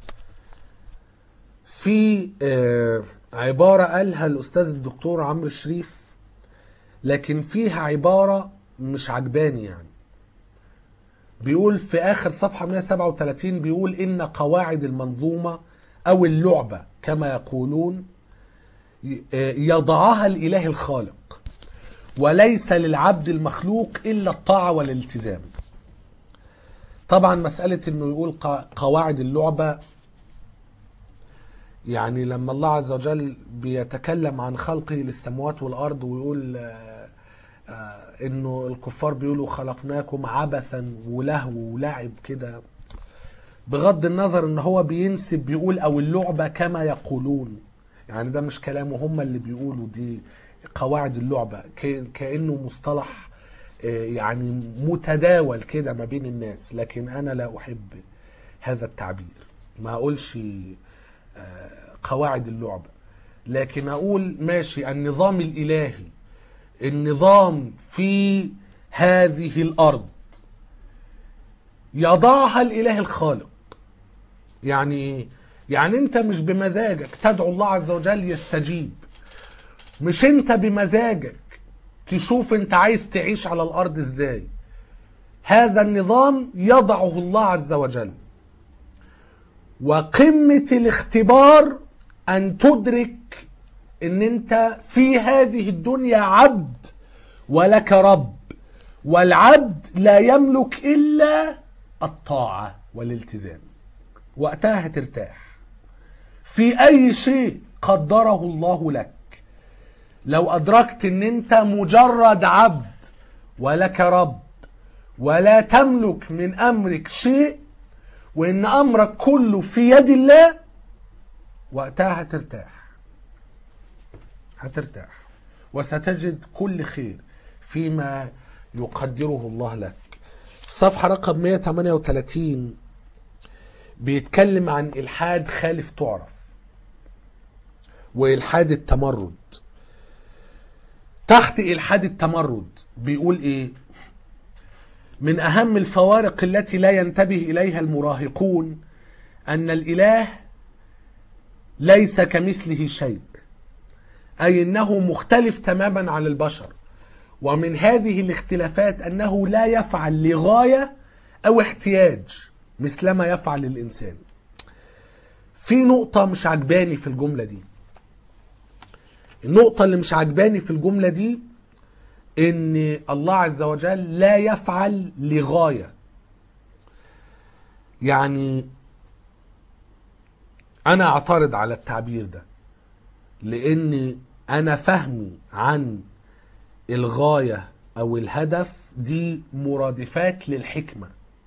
في آه، عباره قالها الاستاذ الدكتور عمرو الشريف لكن فيها عباره مش عجباني يعني بيقول في اخر صفحه 137 بيقول ان قواعد المنظومه او اللعبه كما يقولون ي- آه، يضعها الاله الخالق وليس للعبد المخلوق الا الطاعه والالتزام طبعا مساله انه يقول ق- قواعد اللعبه يعني لما الله عز وجل بيتكلم عن خلقه للسماوات والارض ويقول آه، آه، انه الكفار بيقولوا خلقناكم عبثا ولهو ولعب كده بغض النظر ان هو بينسب بيقول او اللعبه كما يقولون يعني ده مش كلامه هم اللي بيقولوا دي قواعد اللعبه ك- كانه مصطلح آه، يعني متداول كده ما بين الناس لكن انا لا احب هذا التعبير ما اقولش آه، قواعد اللعبه لكن اقول ماشي النظام الالهي النظام في هذه الارض يضعها الاله الخالق يعني ايه يعني انت مش بمزاجك تدعو الله عز وجل يستجيب مش انت بمزاجك تشوف انت عايز تعيش على الارض ازاي هذا النظام يضعه الله عز وجل وقمة الاختبار ان تدرك ان انت في هذه الدنيا عبد ولك رب والعبد لا يملك الا الطاعة والالتزام وقتها هترتاح في اي شيء قدره الله لك لو ادركت ان انت مجرد عبد ولك رب ولا تملك من امرك شيء وان امرك كله في يد الله وقتها هترتاح هترتاح وستجد كل خير فيما يقدره الله لك صفحة رقم 138 بيتكلم عن إلحاد خالف تعرف وإلحاد التمرد تحت إلحاد التمرد بيقول إيه من أهم الفوارق التي لا ينتبه إليها المراهقون أن الإله ليس كمثله شيء أي أنه مختلف تماما عن البشر ومن هذه الاختلافات أنه لا يفعل لغاية أو احتياج مثلما يفعل الإنسان في نقطة مش عجباني في الجملة دي النقطة اللي مش عجباني في الجملة دي ان الله عز وجل لا يفعل لغاية يعني انا اعترض على التعبير ده لان انا فهمي عن الغاية او الهدف دي مرادفات للحكمة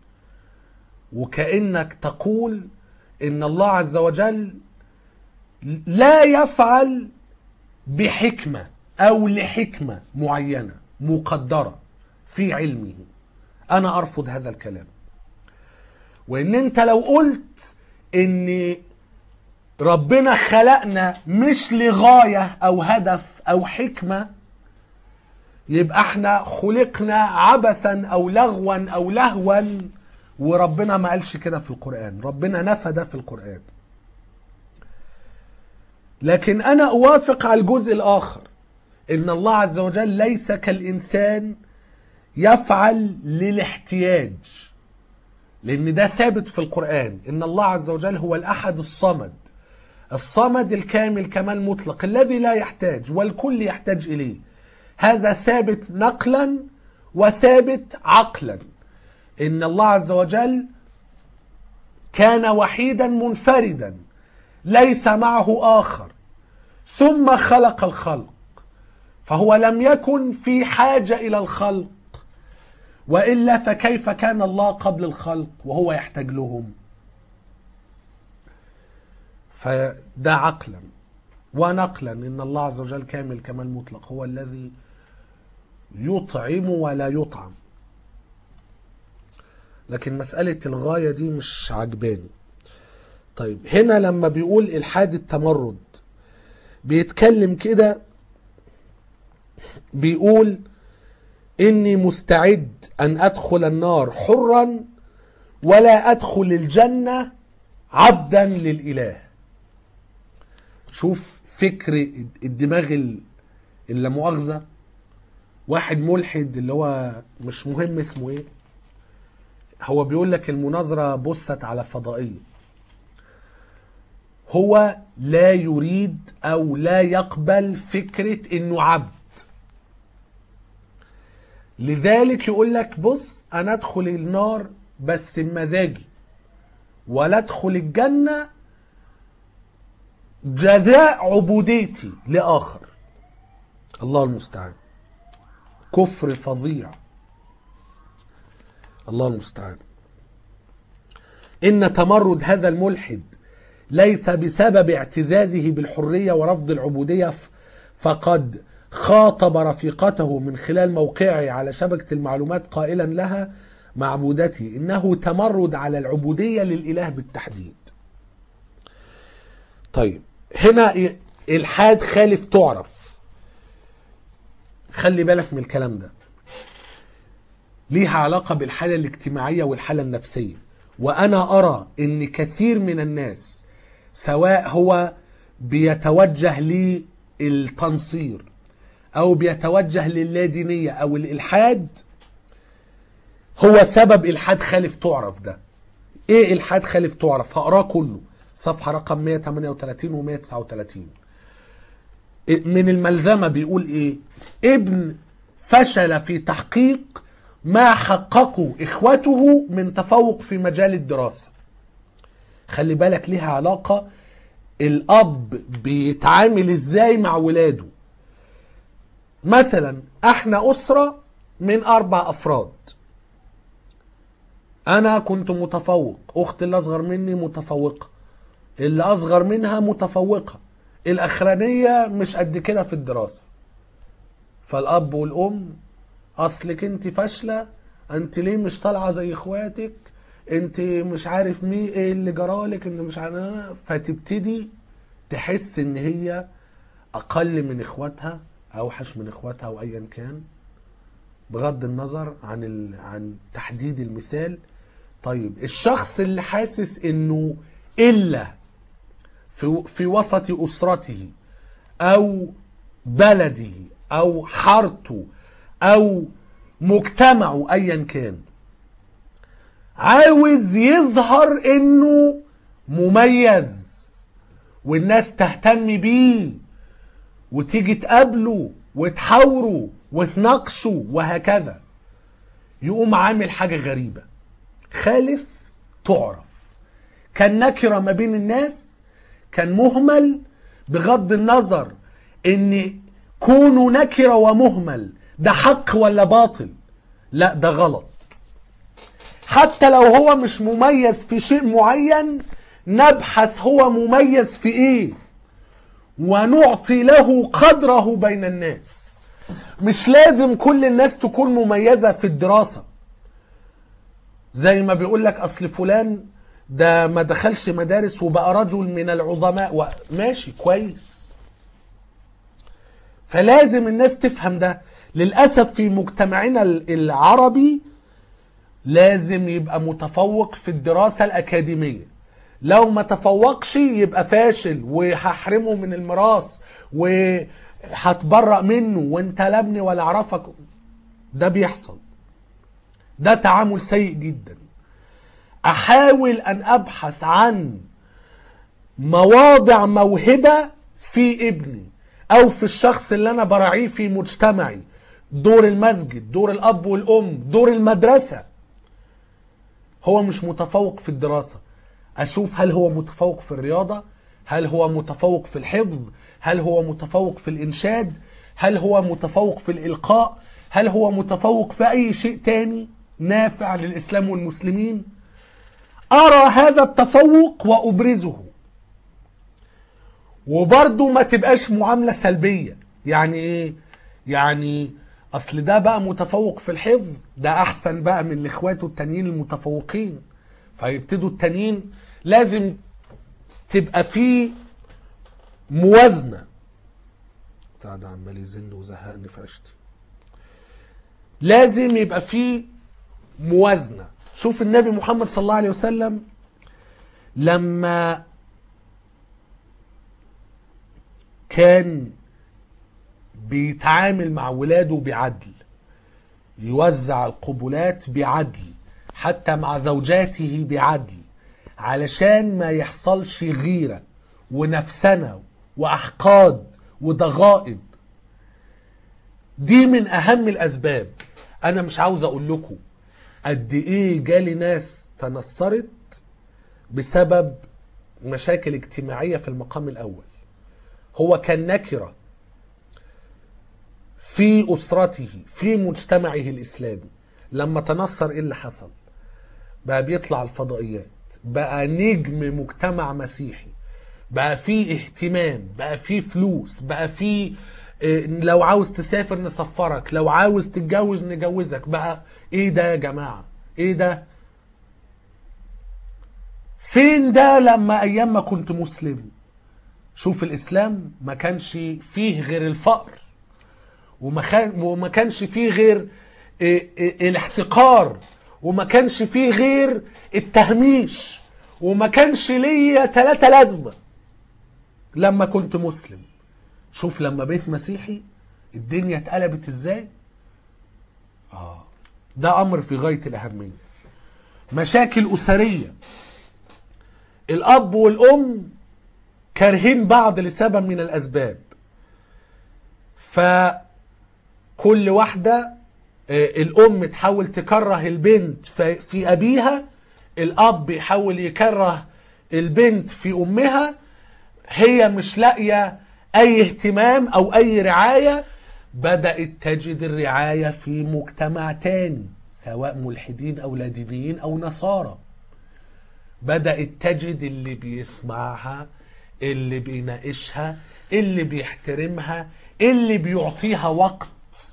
وكأنك تقول ان الله عز وجل لا يفعل بحكمة او لحكمة معينة مقدرة في علمه انا ارفض هذا الكلام وان انت لو قلت ان ربنا خلقنا مش لغاية او هدف او حكمة يبقى احنا خلقنا عبثا او لغوا او لهوا وربنا ما قالش كده في القرآن ربنا نفى ده في القرآن لكن انا اوافق على الجزء الاخر ان الله عز وجل ليس كالانسان يفعل للاحتياج لان ده ثابت في القران ان الله عز وجل هو الاحد الصمد الصمد الكامل كمال مطلق الذي لا يحتاج والكل يحتاج اليه هذا ثابت نقلا وثابت عقلا ان الله عز وجل كان وحيدا منفردا ليس معه اخر ثم خلق الخلق فهو لم يكن في حاجه الى الخلق والا فكيف كان الله قبل الخلق وهو يحتاج لهم فده عقلا ونقلا ان الله عز وجل كامل كمال مطلق هو الذي يطعم ولا يطعم لكن مسألة الغاية دي مش عجباني طيب هنا لما بيقول إلحاد التمرد بيتكلم كده بيقول إني مستعد أن أدخل النار حرا ولا ادخل الجنه عبدا للاله شوف فكر الدماغ ال- اللي مؤاخذه واحد ملحد اللي هو مش مهم اسمه ايه هو بيقول لك المناظره بثت على فضائيه هو لا يريد او لا يقبل فكره انه عبد لذلك يقول لك بص انا ادخل النار بس بمزاجي ولا ادخل الجنه جزاء عبوديتي لاخر الله المستعان كفر فظيع الله المستعان ان تمرد هذا الملحد ليس بسبب اعتزازه بالحريه ورفض العبوديه ف- فقد خاطب رفيقته من خلال موقعه على شبكه المعلومات قائلا لها معبودتي انه تمرد على العبوديه للاله بالتحديد. طيب هنا ي- الحاد خالف تعرف خلي بالك من الكلام ده ليها علاقة بالحالة الاجتماعية والحالة النفسية وأنا أرى أن كثير من الناس سواء هو بيتوجه للتنصير أو بيتوجه للادينية أو الإلحاد هو سبب إلحاد خالف تعرف ده إيه إلحاد خالف تعرف هقراه كله صفحة رقم 138 و 139 من الملزمة بيقول ايه ابن فشل في تحقيق ما حققه اخوته من تفوق في مجال الدراسة خلي بالك ليها علاقة الاب بيتعامل ازاي مع ولاده مثلا احنا اسرة من اربع افراد انا كنت متفوق اختي اللي اصغر مني متفوقة اللي اصغر منها متفوقة الاخرانية مش قد كده في الدراسة فالاب والام اصلك انت فاشلة انت ليه مش طالعة زي اخواتك انت مش عارف مين ايه اللي جرالك انت مش عارف فتبتدي تحس ان هي اقل من اخواتها اوحش من اخواتها او ايا كان بغض النظر عن ال... عن تحديد المثال طيب الشخص اللي حاسس انه الا في في وسط اسرته او بلده او حارته او مجتمعه ايا كان عاوز يظهر انه مميز والناس تهتم بيه وتيجي تقابله وتحاوره وتناقشه وهكذا يقوم عامل حاجة غريبة خالف تعرف كان نكرة ما بين الناس كان مهمل بغض النظر ان كونه نكرة ومهمل ده حق ولا باطل لا ده غلط حتى لو هو مش مميز في شيء معين نبحث هو مميز في ايه ونعطي له قدره بين الناس مش لازم كل الناس تكون مميزة في الدراسة زي ما بيقول لك اصل فلان ده ما دخلش مدارس وبقى رجل من العظماء و... ماشي كويس فلازم الناس تفهم ده للأسف في مجتمعنا العربي لازم يبقى متفوق في الدراسة الأكاديمية لو ما تفوقش يبقى فاشل وهحرمه من الميراث وهتبرأ منه وانت لا ابني ولا اعرفك ده بيحصل ده تعامل سيء جدا احاول ان ابحث عن مواضع موهبة في ابني او في الشخص اللي انا براعيه في مجتمعي دور المسجد دور الاب والام دور المدرسة هو مش متفوق في الدراسة اشوف هل هو متفوق في الرياضة هل هو متفوق في الحفظ هل هو متفوق في الانشاد هل هو متفوق في الالقاء هل هو متفوق في اي شيء تاني نافع للاسلام والمسلمين ارى هذا التفوق وابرزه وبرضه ما تبقاش معاملة سلبية يعني ايه يعني اصل ده بقى متفوق في الحفظ ده احسن بقى من اخواته التانيين المتفوقين فيبتدوا التانيين لازم تبقى في موازنة بتاع ده عمال يزن وزهقني في عشتي لازم يبقى في موازنة شوف النبي محمد صلى الله عليه وسلم لما كان بيتعامل مع ولاده بعدل يوزع القبلات بعدل حتى مع زوجاته بعدل علشان ما يحصلش غيرة ونفسنة وأحقاد وضغائن دي من أهم الأسباب أنا مش عاوز أقول لكم قد إيه جالي ناس تنصرت بسبب مشاكل اجتماعية في المقام الأول هو كان نكرة في أسرته في مجتمعه الإسلامي لما تنصر إيه اللي حصل بقى بيطلع الفضائيات بقى نجم مجتمع مسيحي بقى فيه اهتمام بقى فيه فلوس بقى فيه إيه، لو عاوز تسافر نسفرك لو عاوز تتجوز نجوزك بقى ايه ده يا جماعة ايه ده فين ده لما ايام ما كنت مسلم شوف الاسلام ما كانش فيه غير الفقر وما خان- وما كانش فيه غير إيه، إيه، الاحتقار وما كانش فيه غير التهميش وما كانش ليا ثلاثة لازمة لما كنت مسلم شوف لما بقيت مسيحي الدنيا اتقلبت ازاي اه ده امر في غاية الاهمية مشاكل اسرية الاب والام كارهين بعض لسبب من الاسباب فكل واحدة آه، الام تحاول تكره البنت في في ابيها الاب يحاول يكره البنت في امها هي مش لاقيه اي اهتمام او اي رعايه بدات تجد الرعايه في مجتمع تاني سواء ملحدين او لا دينيين او نصارى بدات تجد اللي بيسمعها اللي بيناقشها اللي بيحترمها اللي بيعطيها وقت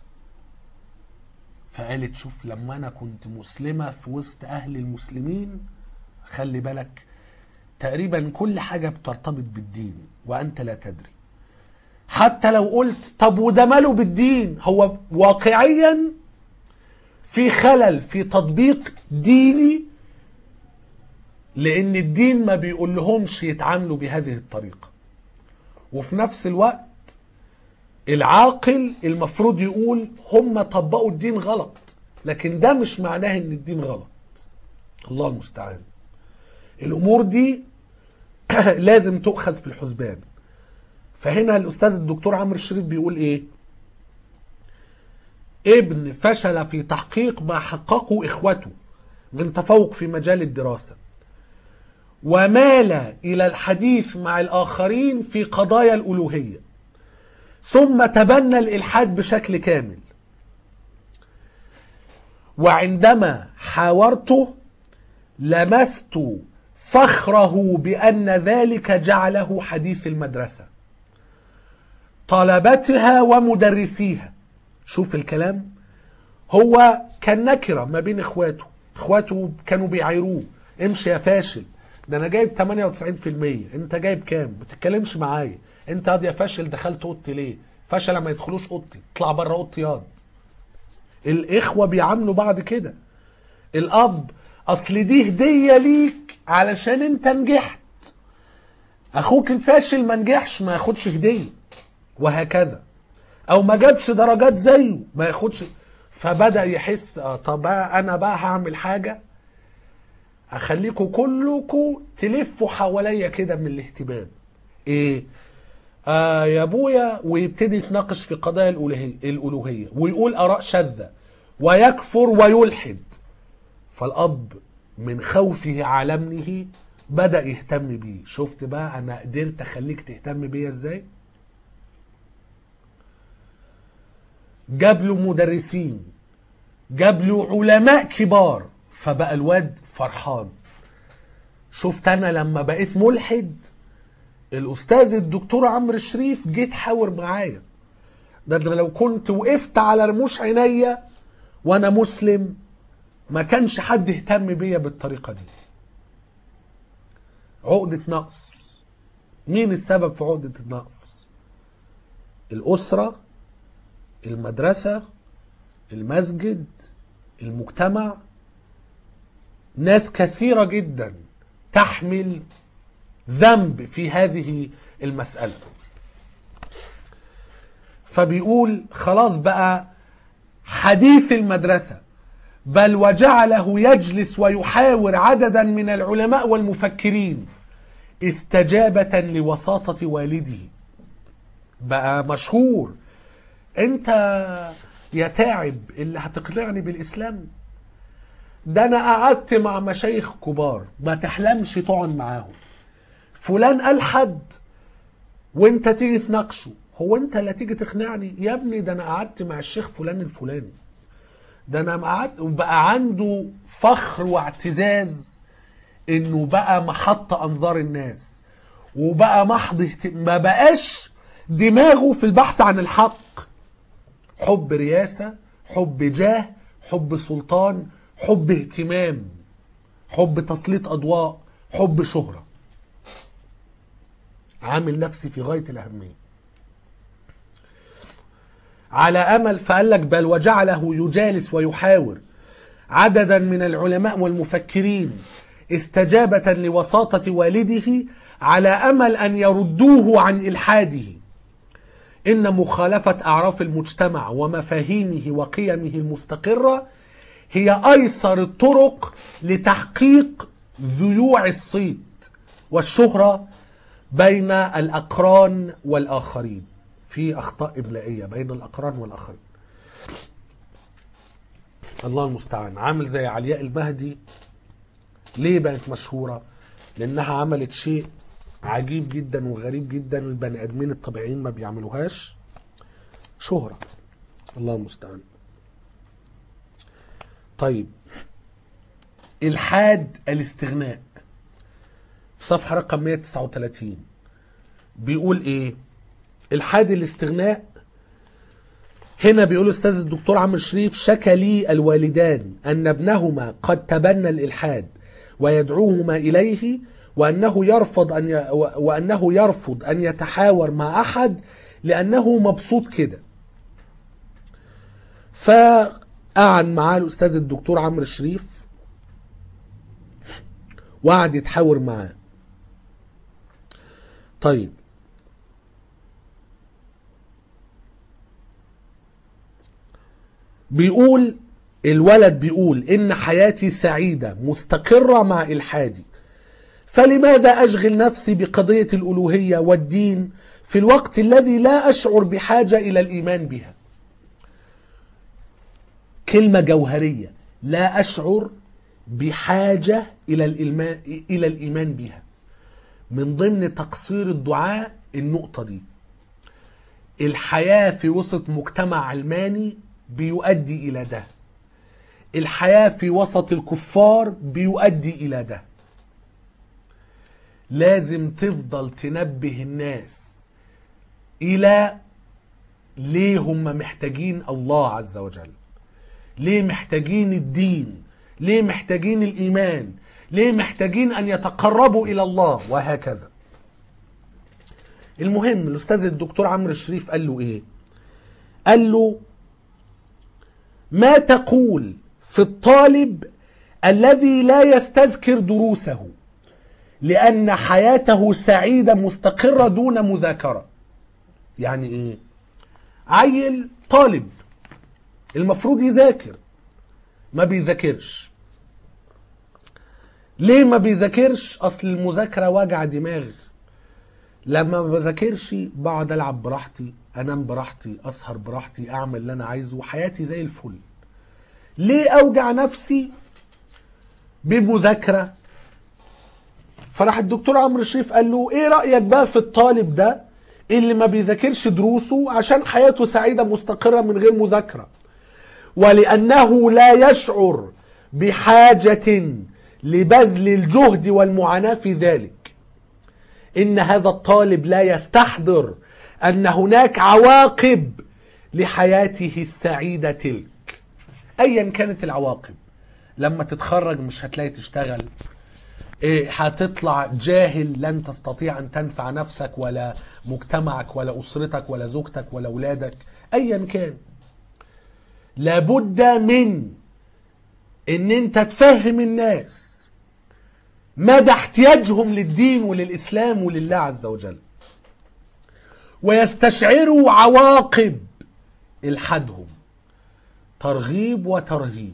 فقالت شوف لما انا كنت مسلمه في وسط اهل المسلمين خلي بالك تقريبا كل حاجه بترتبط بالدين وانت لا تدري حتى لو قلت طب وده ماله بالدين هو واقعيا في خلل في تطبيق ديني لان الدين ما بيقول لهمش يتعاملوا بهذه الطريقه وفي نفس الوقت العاقل المفروض يقول هم طبقوا الدين غلط لكن ده مش معناه ان الدين غلط الله المستعان الامور دي لازم تؤخذ في الحسبان فهنا الاستاذ الدكتور عمرو الشريف بيقول ايه ابن فشل في تحقيق ما حققه اخوته من تفوق في مجال الدراسه ومال الى الحديث مع الاخرين في قضايا الالوهيه ثم تبنى الالحاد بشكل كامل وعندما حاورته لمست فخره بان ذلك جعله حديث المدرسه طلبتها ومدرسيها شوف الكلام هو كان نكره ما بين اخواته اخواته كانوا بيعايروه امشي يا فاشل ده انا جايب 98% انت جايب كام ما تتكلمش معايا انت ياض يا فاشل دخلت اوضتي ليه فشل ما يدخلوش اوضتي اطلع بره اوضتي ياض الاخوه بيعاملوا بعض كده الاب اصل دي هديه ليك علشان انت نجحت اخوك الفاشل ما نجحش ما ياخدش هديه وهكذا او ما جابش درجات زيه ما ياخدش فبدا يحس آه طب بقى انا بقى هعمل حاجه اخليكم كلكم تلفوا حواليا كده من الاهتمام ايه آه يا ابويا ويبتدي يتناقش في قضايا الالوهيه الالوهيه ويقول اراء شاذه ويكفر ويلحد فالاب من خوفه على ابنه بدا يهتم بيه شفت بقى انا قدرت اخليك تهتم بيا ازاي جاب له مدرسين جاب له علماء كبار فبقى الواد فرحان شفت انا لما بقيت ملحد الاستاذ الدكتور عمرو الشريف جه تحاور معايا ده أنا لو كنت وقفت على رموش عينيا وانا مسلم ما كانش حد اهتم بيا بالطريقه دي عقده نقص مين السبب في عقده النقص الاسره المدرسه المسجد المجتمع ناس كثيرة جدا تحمل ذنب في هذه المسألة فبيقول خلاص بقى حديث المدرسة بل وجعله يجلس ويحاور عددا من العلماء والمفكرين استجابة لوساطة والده بقى مشهور انت يا تعب اللي هتقنعني بالاسلام ده انا قعدت مع مشايخ كبار ما تحلمش تقعد معاهم فلان قال حد وانت تيجي تناقشه هو انت اللي تيجي تقنعني يا ابني ده انا قعدت مع الشيخ فلان الفلاني ده انا قعدت وبقى عنده فخر واعتزاز انه بقى محط انظار الناس وبقى محض اهت- ما بقاش دماغه في البحث عن الحق حب رياسة حب جاه حب سلطان حب اهتمام حب تسليط أضواء حب شهرة عامل نفسي في غاية الأهمية على أمل فقال لك بل وجعله يجالس ويحاور عددا من العلماء والمفكرين استجابة لوساطة والده على أمل أن يردوه عن إلحاده إن مخالفة أعراف المجتمع ومفاهيمه وقيمه المستقرة هي أيسر الطرق لتحقيق ذيوع الصيت والشهرة بين الأقران والآخرين في أخطاء إملائية بين الأقران والآخرين الله المستعان عامل زي علياء المهدي ليه بقت مشهورة لأنها عملت شيء عجيب جدا وغريب جدا البني ادمين الطبيعيين ما بيعملوهاش شهرة الله المستعان طيب الحاد الاستغناء في صفحة رقم 139 بيقول ايه الحاد الاستغناء هنا بيقول استاذ الدكتور عمرو شريف شكى لي الوالدان ان ابنهما قد تبنى الالحاد ويدعوهما اليه وانه يرفض ان ي... وانه يرفض ان يتحاور مع احد لانه مبسوط كده فقعد معاه الاستاذ الدكتور عمرو شريف وقعد يتحاور معاه طيب بيقول الولد بيقول ان حياتي سعيده مستقره مع الحادي فلماذا اشغل نفسي بقضيه الالوهيه والدين في الوقت الذي لا اشعر بحاجه الى الايمان بها كلمه جوهريه لا اشعر بحاجه الى الايمان الى الايمان بها من ضمن تقصير الدعاء النقطه دي الحياه في وسط مجتمع علماني بيؤدي الى ده الحياه في وسط الكفار بيؤدي الى ده لازم تفضل تنبه الناس الى ليه هم محتاجين الله عز وجل ليه محتاجين الدين ليه محتاجين الايمان ليه محتاجين ان يتقربوا الى الله وهكذا المهم الاستاذ الدكتور عمرو الشريف قال له ايه قال له ما تقول في الطالب الذي لا يستذكر دروسه لأن حياته سعيدة مستقرة دون مذاكرة يعني إيه؟ عيل طالب المفروض يذاكر ما بيذاكرش ليه ما بيذاكرش أصل المذاكرة وجع دماغ لما ما بذاكرش بقعد ألعب براحتي أنام براحتي أسهر براحتي أعمل اللي أنا عايزه وحياتي زي الفل ليه أوجع نفسي بمذاكرة فراح الدكتور عمرو الشريف قال له ايه رأيك بقى في الطالب ده اللي ما بيذاكرش دروسه عشان حياته سعيدة مستقرة من غير مذاكرة ولأنه لا يشعر بحاجة لبذل الجهد والمعاناة في ذلك إن هذا الطالب لا يستحضر أن هناك عواقب لحياته السعيدة تلك أيا كانت العواقب لما تتخرج مش هتلاقي تشتغل إيه هتطلع جاهل لن تستطيع ان تنفع نفسك ولا مجتمعك ولا اسرتك ولا زوجتك ولا اولادك ايا كان لابد من ان انت تفهم الناس مدى احتياجهم للدين وللاسلام ولله عز وجل ويستشعروا عواقب الحادهم ترغيب وترهيب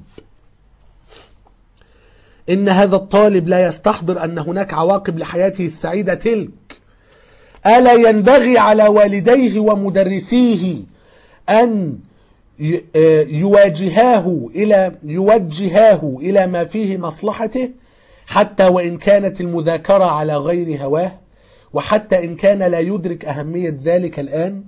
ان هذا الطالب لا يستحضر ان هناك عواقب لحياته السعيده تلك الا ينبغي على والديه ومدرسيه ان ي- آه يواجهاه الى يوجهاه الى ما فيه مصلحته حتى وان كانت المذاكره على غير هواه وحتى ان كان لا يدرك اهميه ذلك الان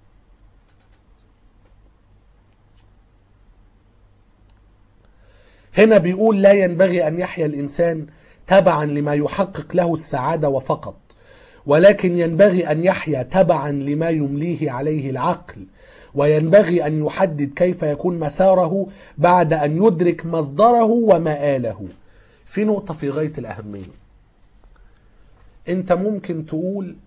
هنا بيقول لا ينبغي ان يحيا الانسان تبعا لما يحقق له السعاده وفقط ولكن ينبغي ان يحيا تبعا لما يمليه عليه العقل وينبغي ان يحدد كيف يكون مساره بعد ان يدرك مصدره ومآله في نقطه في غايه الاهميه انت ممكن تقول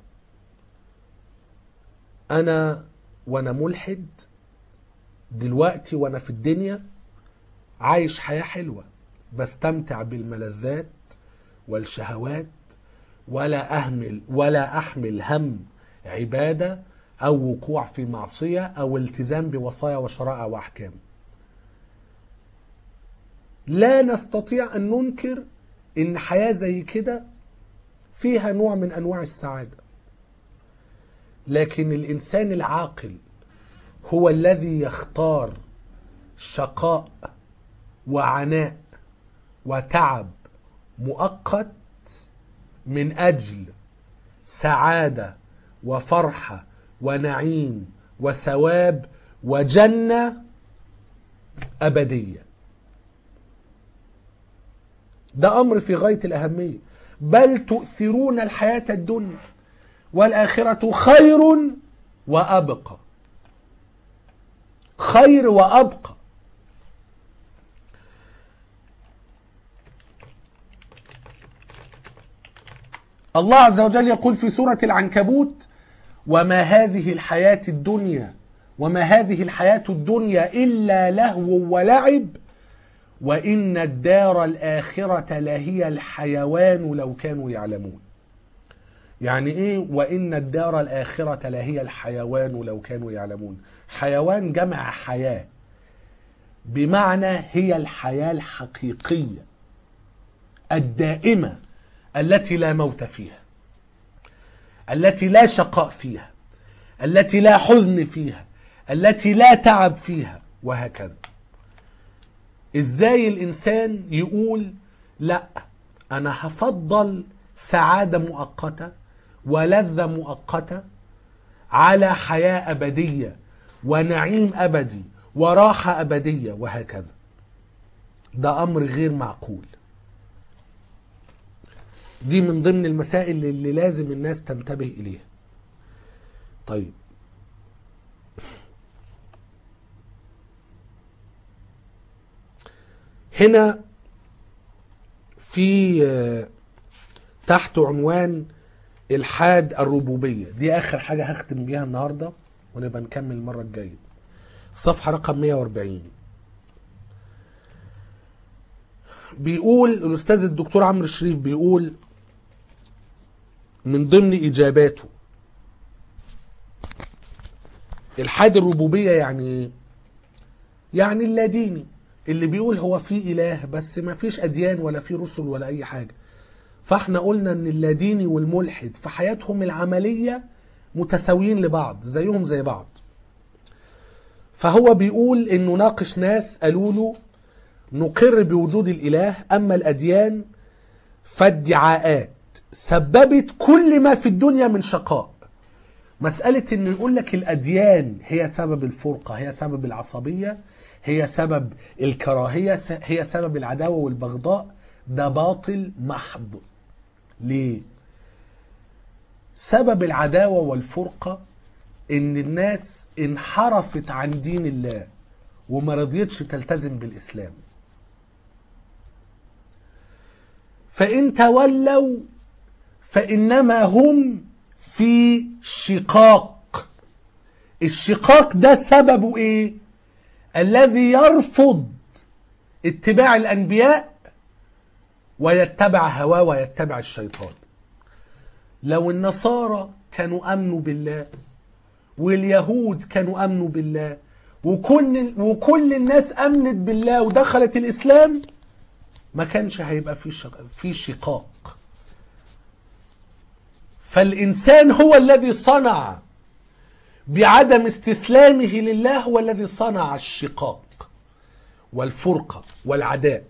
انا وانا ملحد دلوقتي وانا في الدنيا عايش حياة حلوة بستمتع بالملذات والشهوات ولا أهمل ولا أحمل هم عبادة أو وقوع في معصية أو التزام بوصايا وشرائع وأحكام لا نستطيع أن ننكر إن حياة زي كده فيها نوع من أنواع السعادة لكن الإنسان العاقل هو الذي يختار شقاء وعناء وتعب مؤقت من اجل سعاده وفرحه ونعيم وثواب وجنه ابديه ده امر في غايه الاهميه بل تؤثرون الحياه الدنيا والاخره خير وابقى خير وابقى الله عز وجل يقول في سورة العنكبوت وما هذه الحياة الدنيا وما هذه الحياة الدنيا إلا لهو ولعب وإن الدار الآخرة لهي الحيوان لو كانوا يعلمون يعني إيه وإن الدار الآخرة لهي الحيوان لو كانوا يعلمون حيوان جمع حياة بمعنى هي الحياة الحقيقية الدائمة التي لا موت فيها التي لا شقاء فيها التي لا حزن فيها التي لا تعب فيها وهكذا ازاي الانسان يقول لا انا هفضل سعاده مؤقته ولذه مؤقته على حياه ابديه ونعيم ابدي وراحه ابديه وهكذا ده امر غير معقول دي من ضمن المسائل اللي لازم الناس تنتبه إليها طيب هنا في آه، تحت عنوان الحاد الربوبية دي آخر حاجة هختم بيها النهاردة ونبقى نكمل المرة الجاية في صفحة رقم 140 بيقول الأستاذ الدكتور عمرو الشريف بيقول من ضمن إجاباته الحاد الربوبية يعني إيه؟ يعني اللاديني اللي بيقول هو في إله بس ما فيش أديان ولا في رسل ولا أي حاجة فاحنا قلنا ان اللاديني والملحد في حياتهم العملية متساويين لبعض زيهم زي بعض فهو بيقول انه ناقش ناس قالوا له نقر بوجود الاله اما الاديان فادعاءات سببت كل ما في الدنيا من شقاء مسألة انه يقول لك الاديان هي سبب الفرقة هي سبب العصبية هي سبب الكراهية هي سبب العداوة والبغضاء ده باطل محض ليه سبب العداوة والفرقة ان الناس انحرفت عن دين الله وما رضيتش تلتزم بالاسلام فان تولوا فانما هم في شقاق الشقاق ده سببه ايه الذي يرفض اتباع الانبياء ويتبع هواه ويتبع الشيطان لو النصارى كانوا امنوا بالله واليهود كانوا امنوا بالله وكل وكل الناس امنت بالله ودخلت الاسلام ما كانش هيبقى في شق... في شقاق فالانسان هو الذي صنع بعدم استسلامه لله هو الذي صنع الشقاق والفرقه والعداء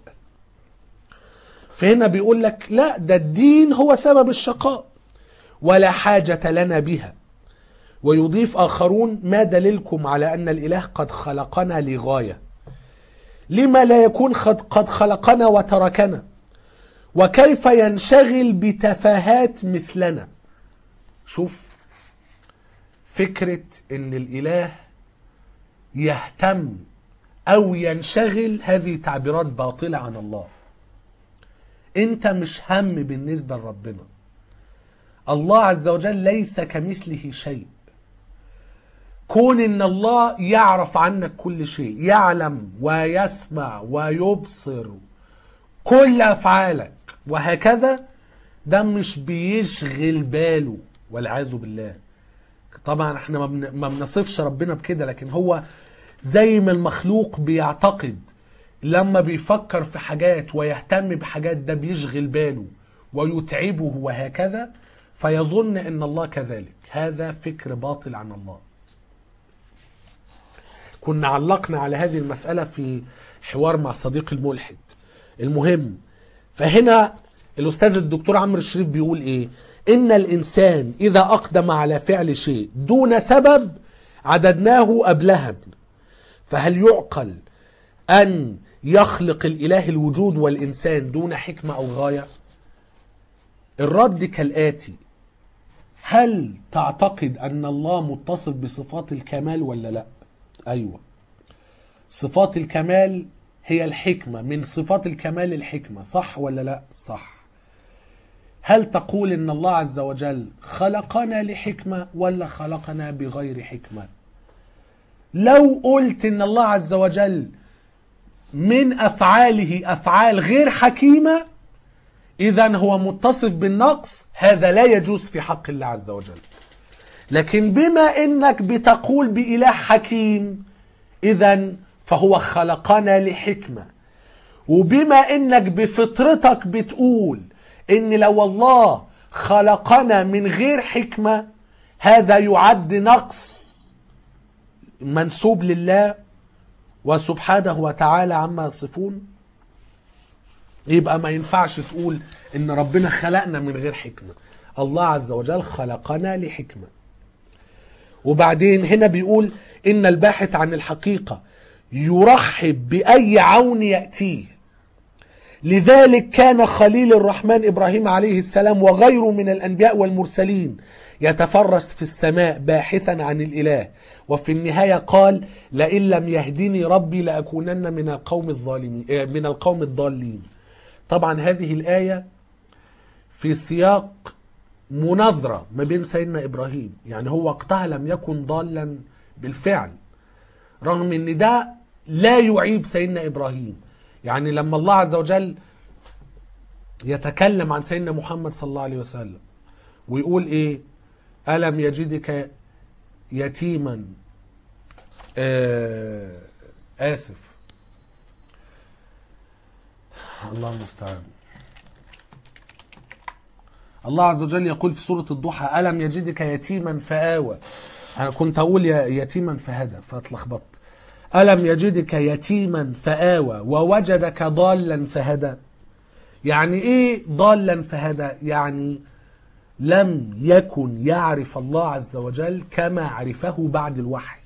فهنا بيقول لك لا ده الدين هو سبب الشقاء ولا حاجه لنا بها ويضيف آخرون ما دليلكم على أن الإله قد خلقنا لغاية لما لا يكون قد خلقنا وتركنا وكيف ينشغل بتفاهات مثلنا شوف فكرة ان الاله يهتم او ينشغل هذه تعبيرات باطلة عن الله انت مش هم بالنسبة لربنا الله عز وجل ليس كمثله شيء كون ان الله يعرف عنك كل شيء يعلم ويسمع ويبصر كل افعالك وهكذا ده مش بيشغل باله والعياذ بالله طبعا احنا ما بنصفش ربنا بكده لكن هو زي ما المخلوق بيعتقد لما بيفكر في حاجات ويهتم بحاجات ده بيشغل باله ويتعبه وهكذا فيظن ان الله كذلك هذا فكر باطل عن الله كنا علقنا على هذه المسألة في حوار مع صديق الملحد المهم فهنا الأستاذ الدكتور عمرو الشريف بيقول إيه إن الإنسان إذا أقدم على فعل شيء دون سبب عددناه أبلها فهل يعقل أن يخلق الإله الوجود والإنسان دون حكمة أو غاية الرد كالآتي هل تعتقد أن الله متصف بصفات الكمال ولا لأ ايوه صفات الكمال هي الحكمة من صفات الكمال الحكمة صح ولا لا صح هل تقول ان الله عز وجل خلقنا لحكمة ولا خلقنا بغير حكمة لو قلت ان الله عز وجل من افعاله افعال غير حكيمة اذا هو متصف بالنقص هذا لا يجوز في حق الله عز وجل لكن بما انك بتقول باله حكيم اذا فهو خلقنا لحكمه وبما انك بفطرتك بتقول ان لو الله خلقنا من غير حكمه هذا يعد نقص منسوب لله وسبحانه وتعالى عما يصفون يبقى ما ينفعش تقول ان ربنا خلقنا من غير حكمه الله عز وجل خلقنا لحكمه وبعدين هنا بيقول ان الباحث عن الحقيقه يرحب باي عون ياتيه لذلك كان خليل الرحمن ابراهيم عليه السلام وغيره من الانبياء والمرسلين يتفرس في السماء باحثا عن الاله وفي النهايه قال لئن لم يهدني ربي لاكونن من القوم الظالمين من القوم الضالين طبعا هذه الايه في سياق مناظرة ما بين سيدنا إبراهيم يعني هو وقتها لم يكن ضالا بالفعل رغم ان ده لا يعيب سيدنا إبراهيم يعني لما الله عز وجل يتكلم عن سيدنا محمد صلى الله عليه وسلم ويقول ايه ألم يجدك يتيما آه آسف الله المستعان الله عز وجل يقول في سورة الضحى ألم يجدك يتيما فآوى أنا كنت أقول يتيما فهدى فاتلخبطت ألم يجدك يتيما فآوى ووجدك ضالا فهدى يعني إيه ضالا فهدى يعني لم يكن يعرف الله عز وجل كما عرفه بعد الوحي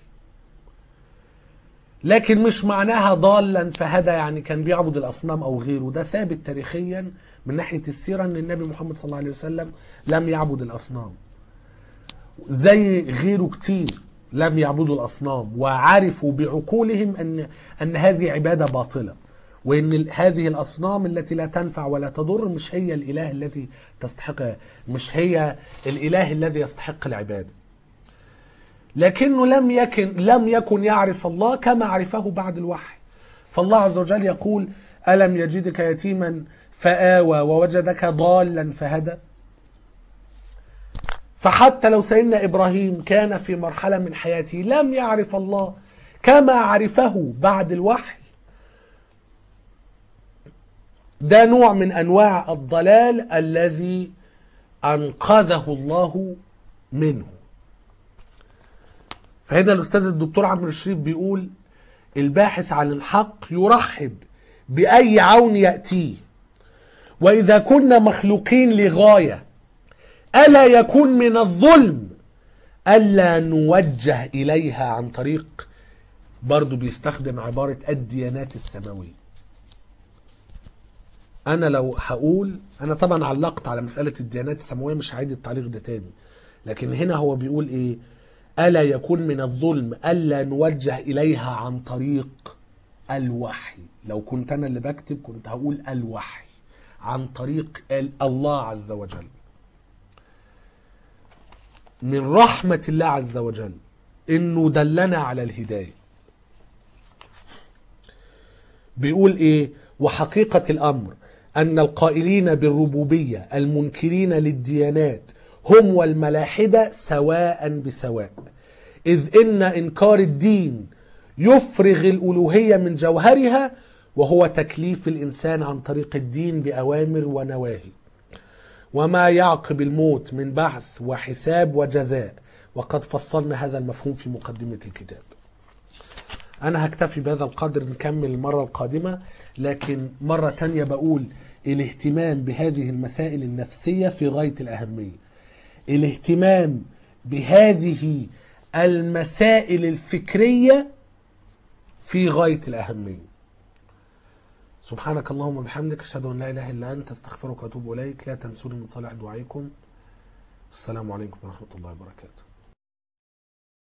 لكن مش معناها ضالا فهدى يعني كان بيعبد الاصنام او غيره ده ثابت تاريخيا من ناحيه السيره ان النبي محمد صلى الله عليه وسلم لم يعبد الاصنام زي غيره كتير لم يعبدوا الاصنام وعرفوا بعقولهم ان ان هذه عباده باطله وان هذه الاصنام التي لا تنفع ولا تضر مش هي الاله التي تستحق مش هي الاله الذي يستحق العباده لكنه لم يكن لم يكن يعرف الله كما عرفه بعد الوحي فالله عز وجل يقول ألم يجدك يتيما فآوى ووجدك ضالا فهدى فحتى لو سيدنا إبراهيم كان في مرحلة من حياته لم يعرف الله كما عرفه بعد الوحي ده نوع من أنواع الضلال الذي أنقذه الله منه فهنا الأستاذ الدكتور عمرو الشريف بيقول الباحث عن الحق يرحب بأي عون يأتيه وإذا كنا مخلوقين لغاية ألا يكون من الظلم ألا نوجه إليها عن طريق برضو بيستخدم عبارة الديانات السماوية أنا لو هقول أنا طبعا علقت على مسألة الديانات السماوية مش هعيد التعليق ده تاني لكن هنا هو بيقول إيه ألا يكون من الظلم ألا نوجه إليها عن طريق الوحي لو كنت أنا اللي بكتب كنت هقول الوحي عن طريق الله عز وجل من رحمة الله عز وجل انه دلنا على الهداية بيقول ايه وحقيقة الامر ان القائلين بالربوبية المنكرين للديانات هم والملاحدة سواء بسواء اذ ان انكار الدين يفرغ الالوهية من جوهرها وهو تكليف الانسان عن طريق الدين باوامر ونواهي وما يعقب الموت من بعث وحساب وجزاء وقد فصلنا هذا المفهوم في مقدمة الكتاب أنا هكتفي بهذا القدر نكمل المرة القادمة لكن مرة تانية بقول الاهتمام بهذه المسائل النفسية في غاية الأهمية الاهتمام بهذه المسائل الفكرية في غاية الأهمية سبحانك اللهم وبحمدك اشهد ان لا اله الا انت استغفرك واتوب اليك لا تنسوني من صالح دعائكم السلام عليكم ورحمه الله وبركاته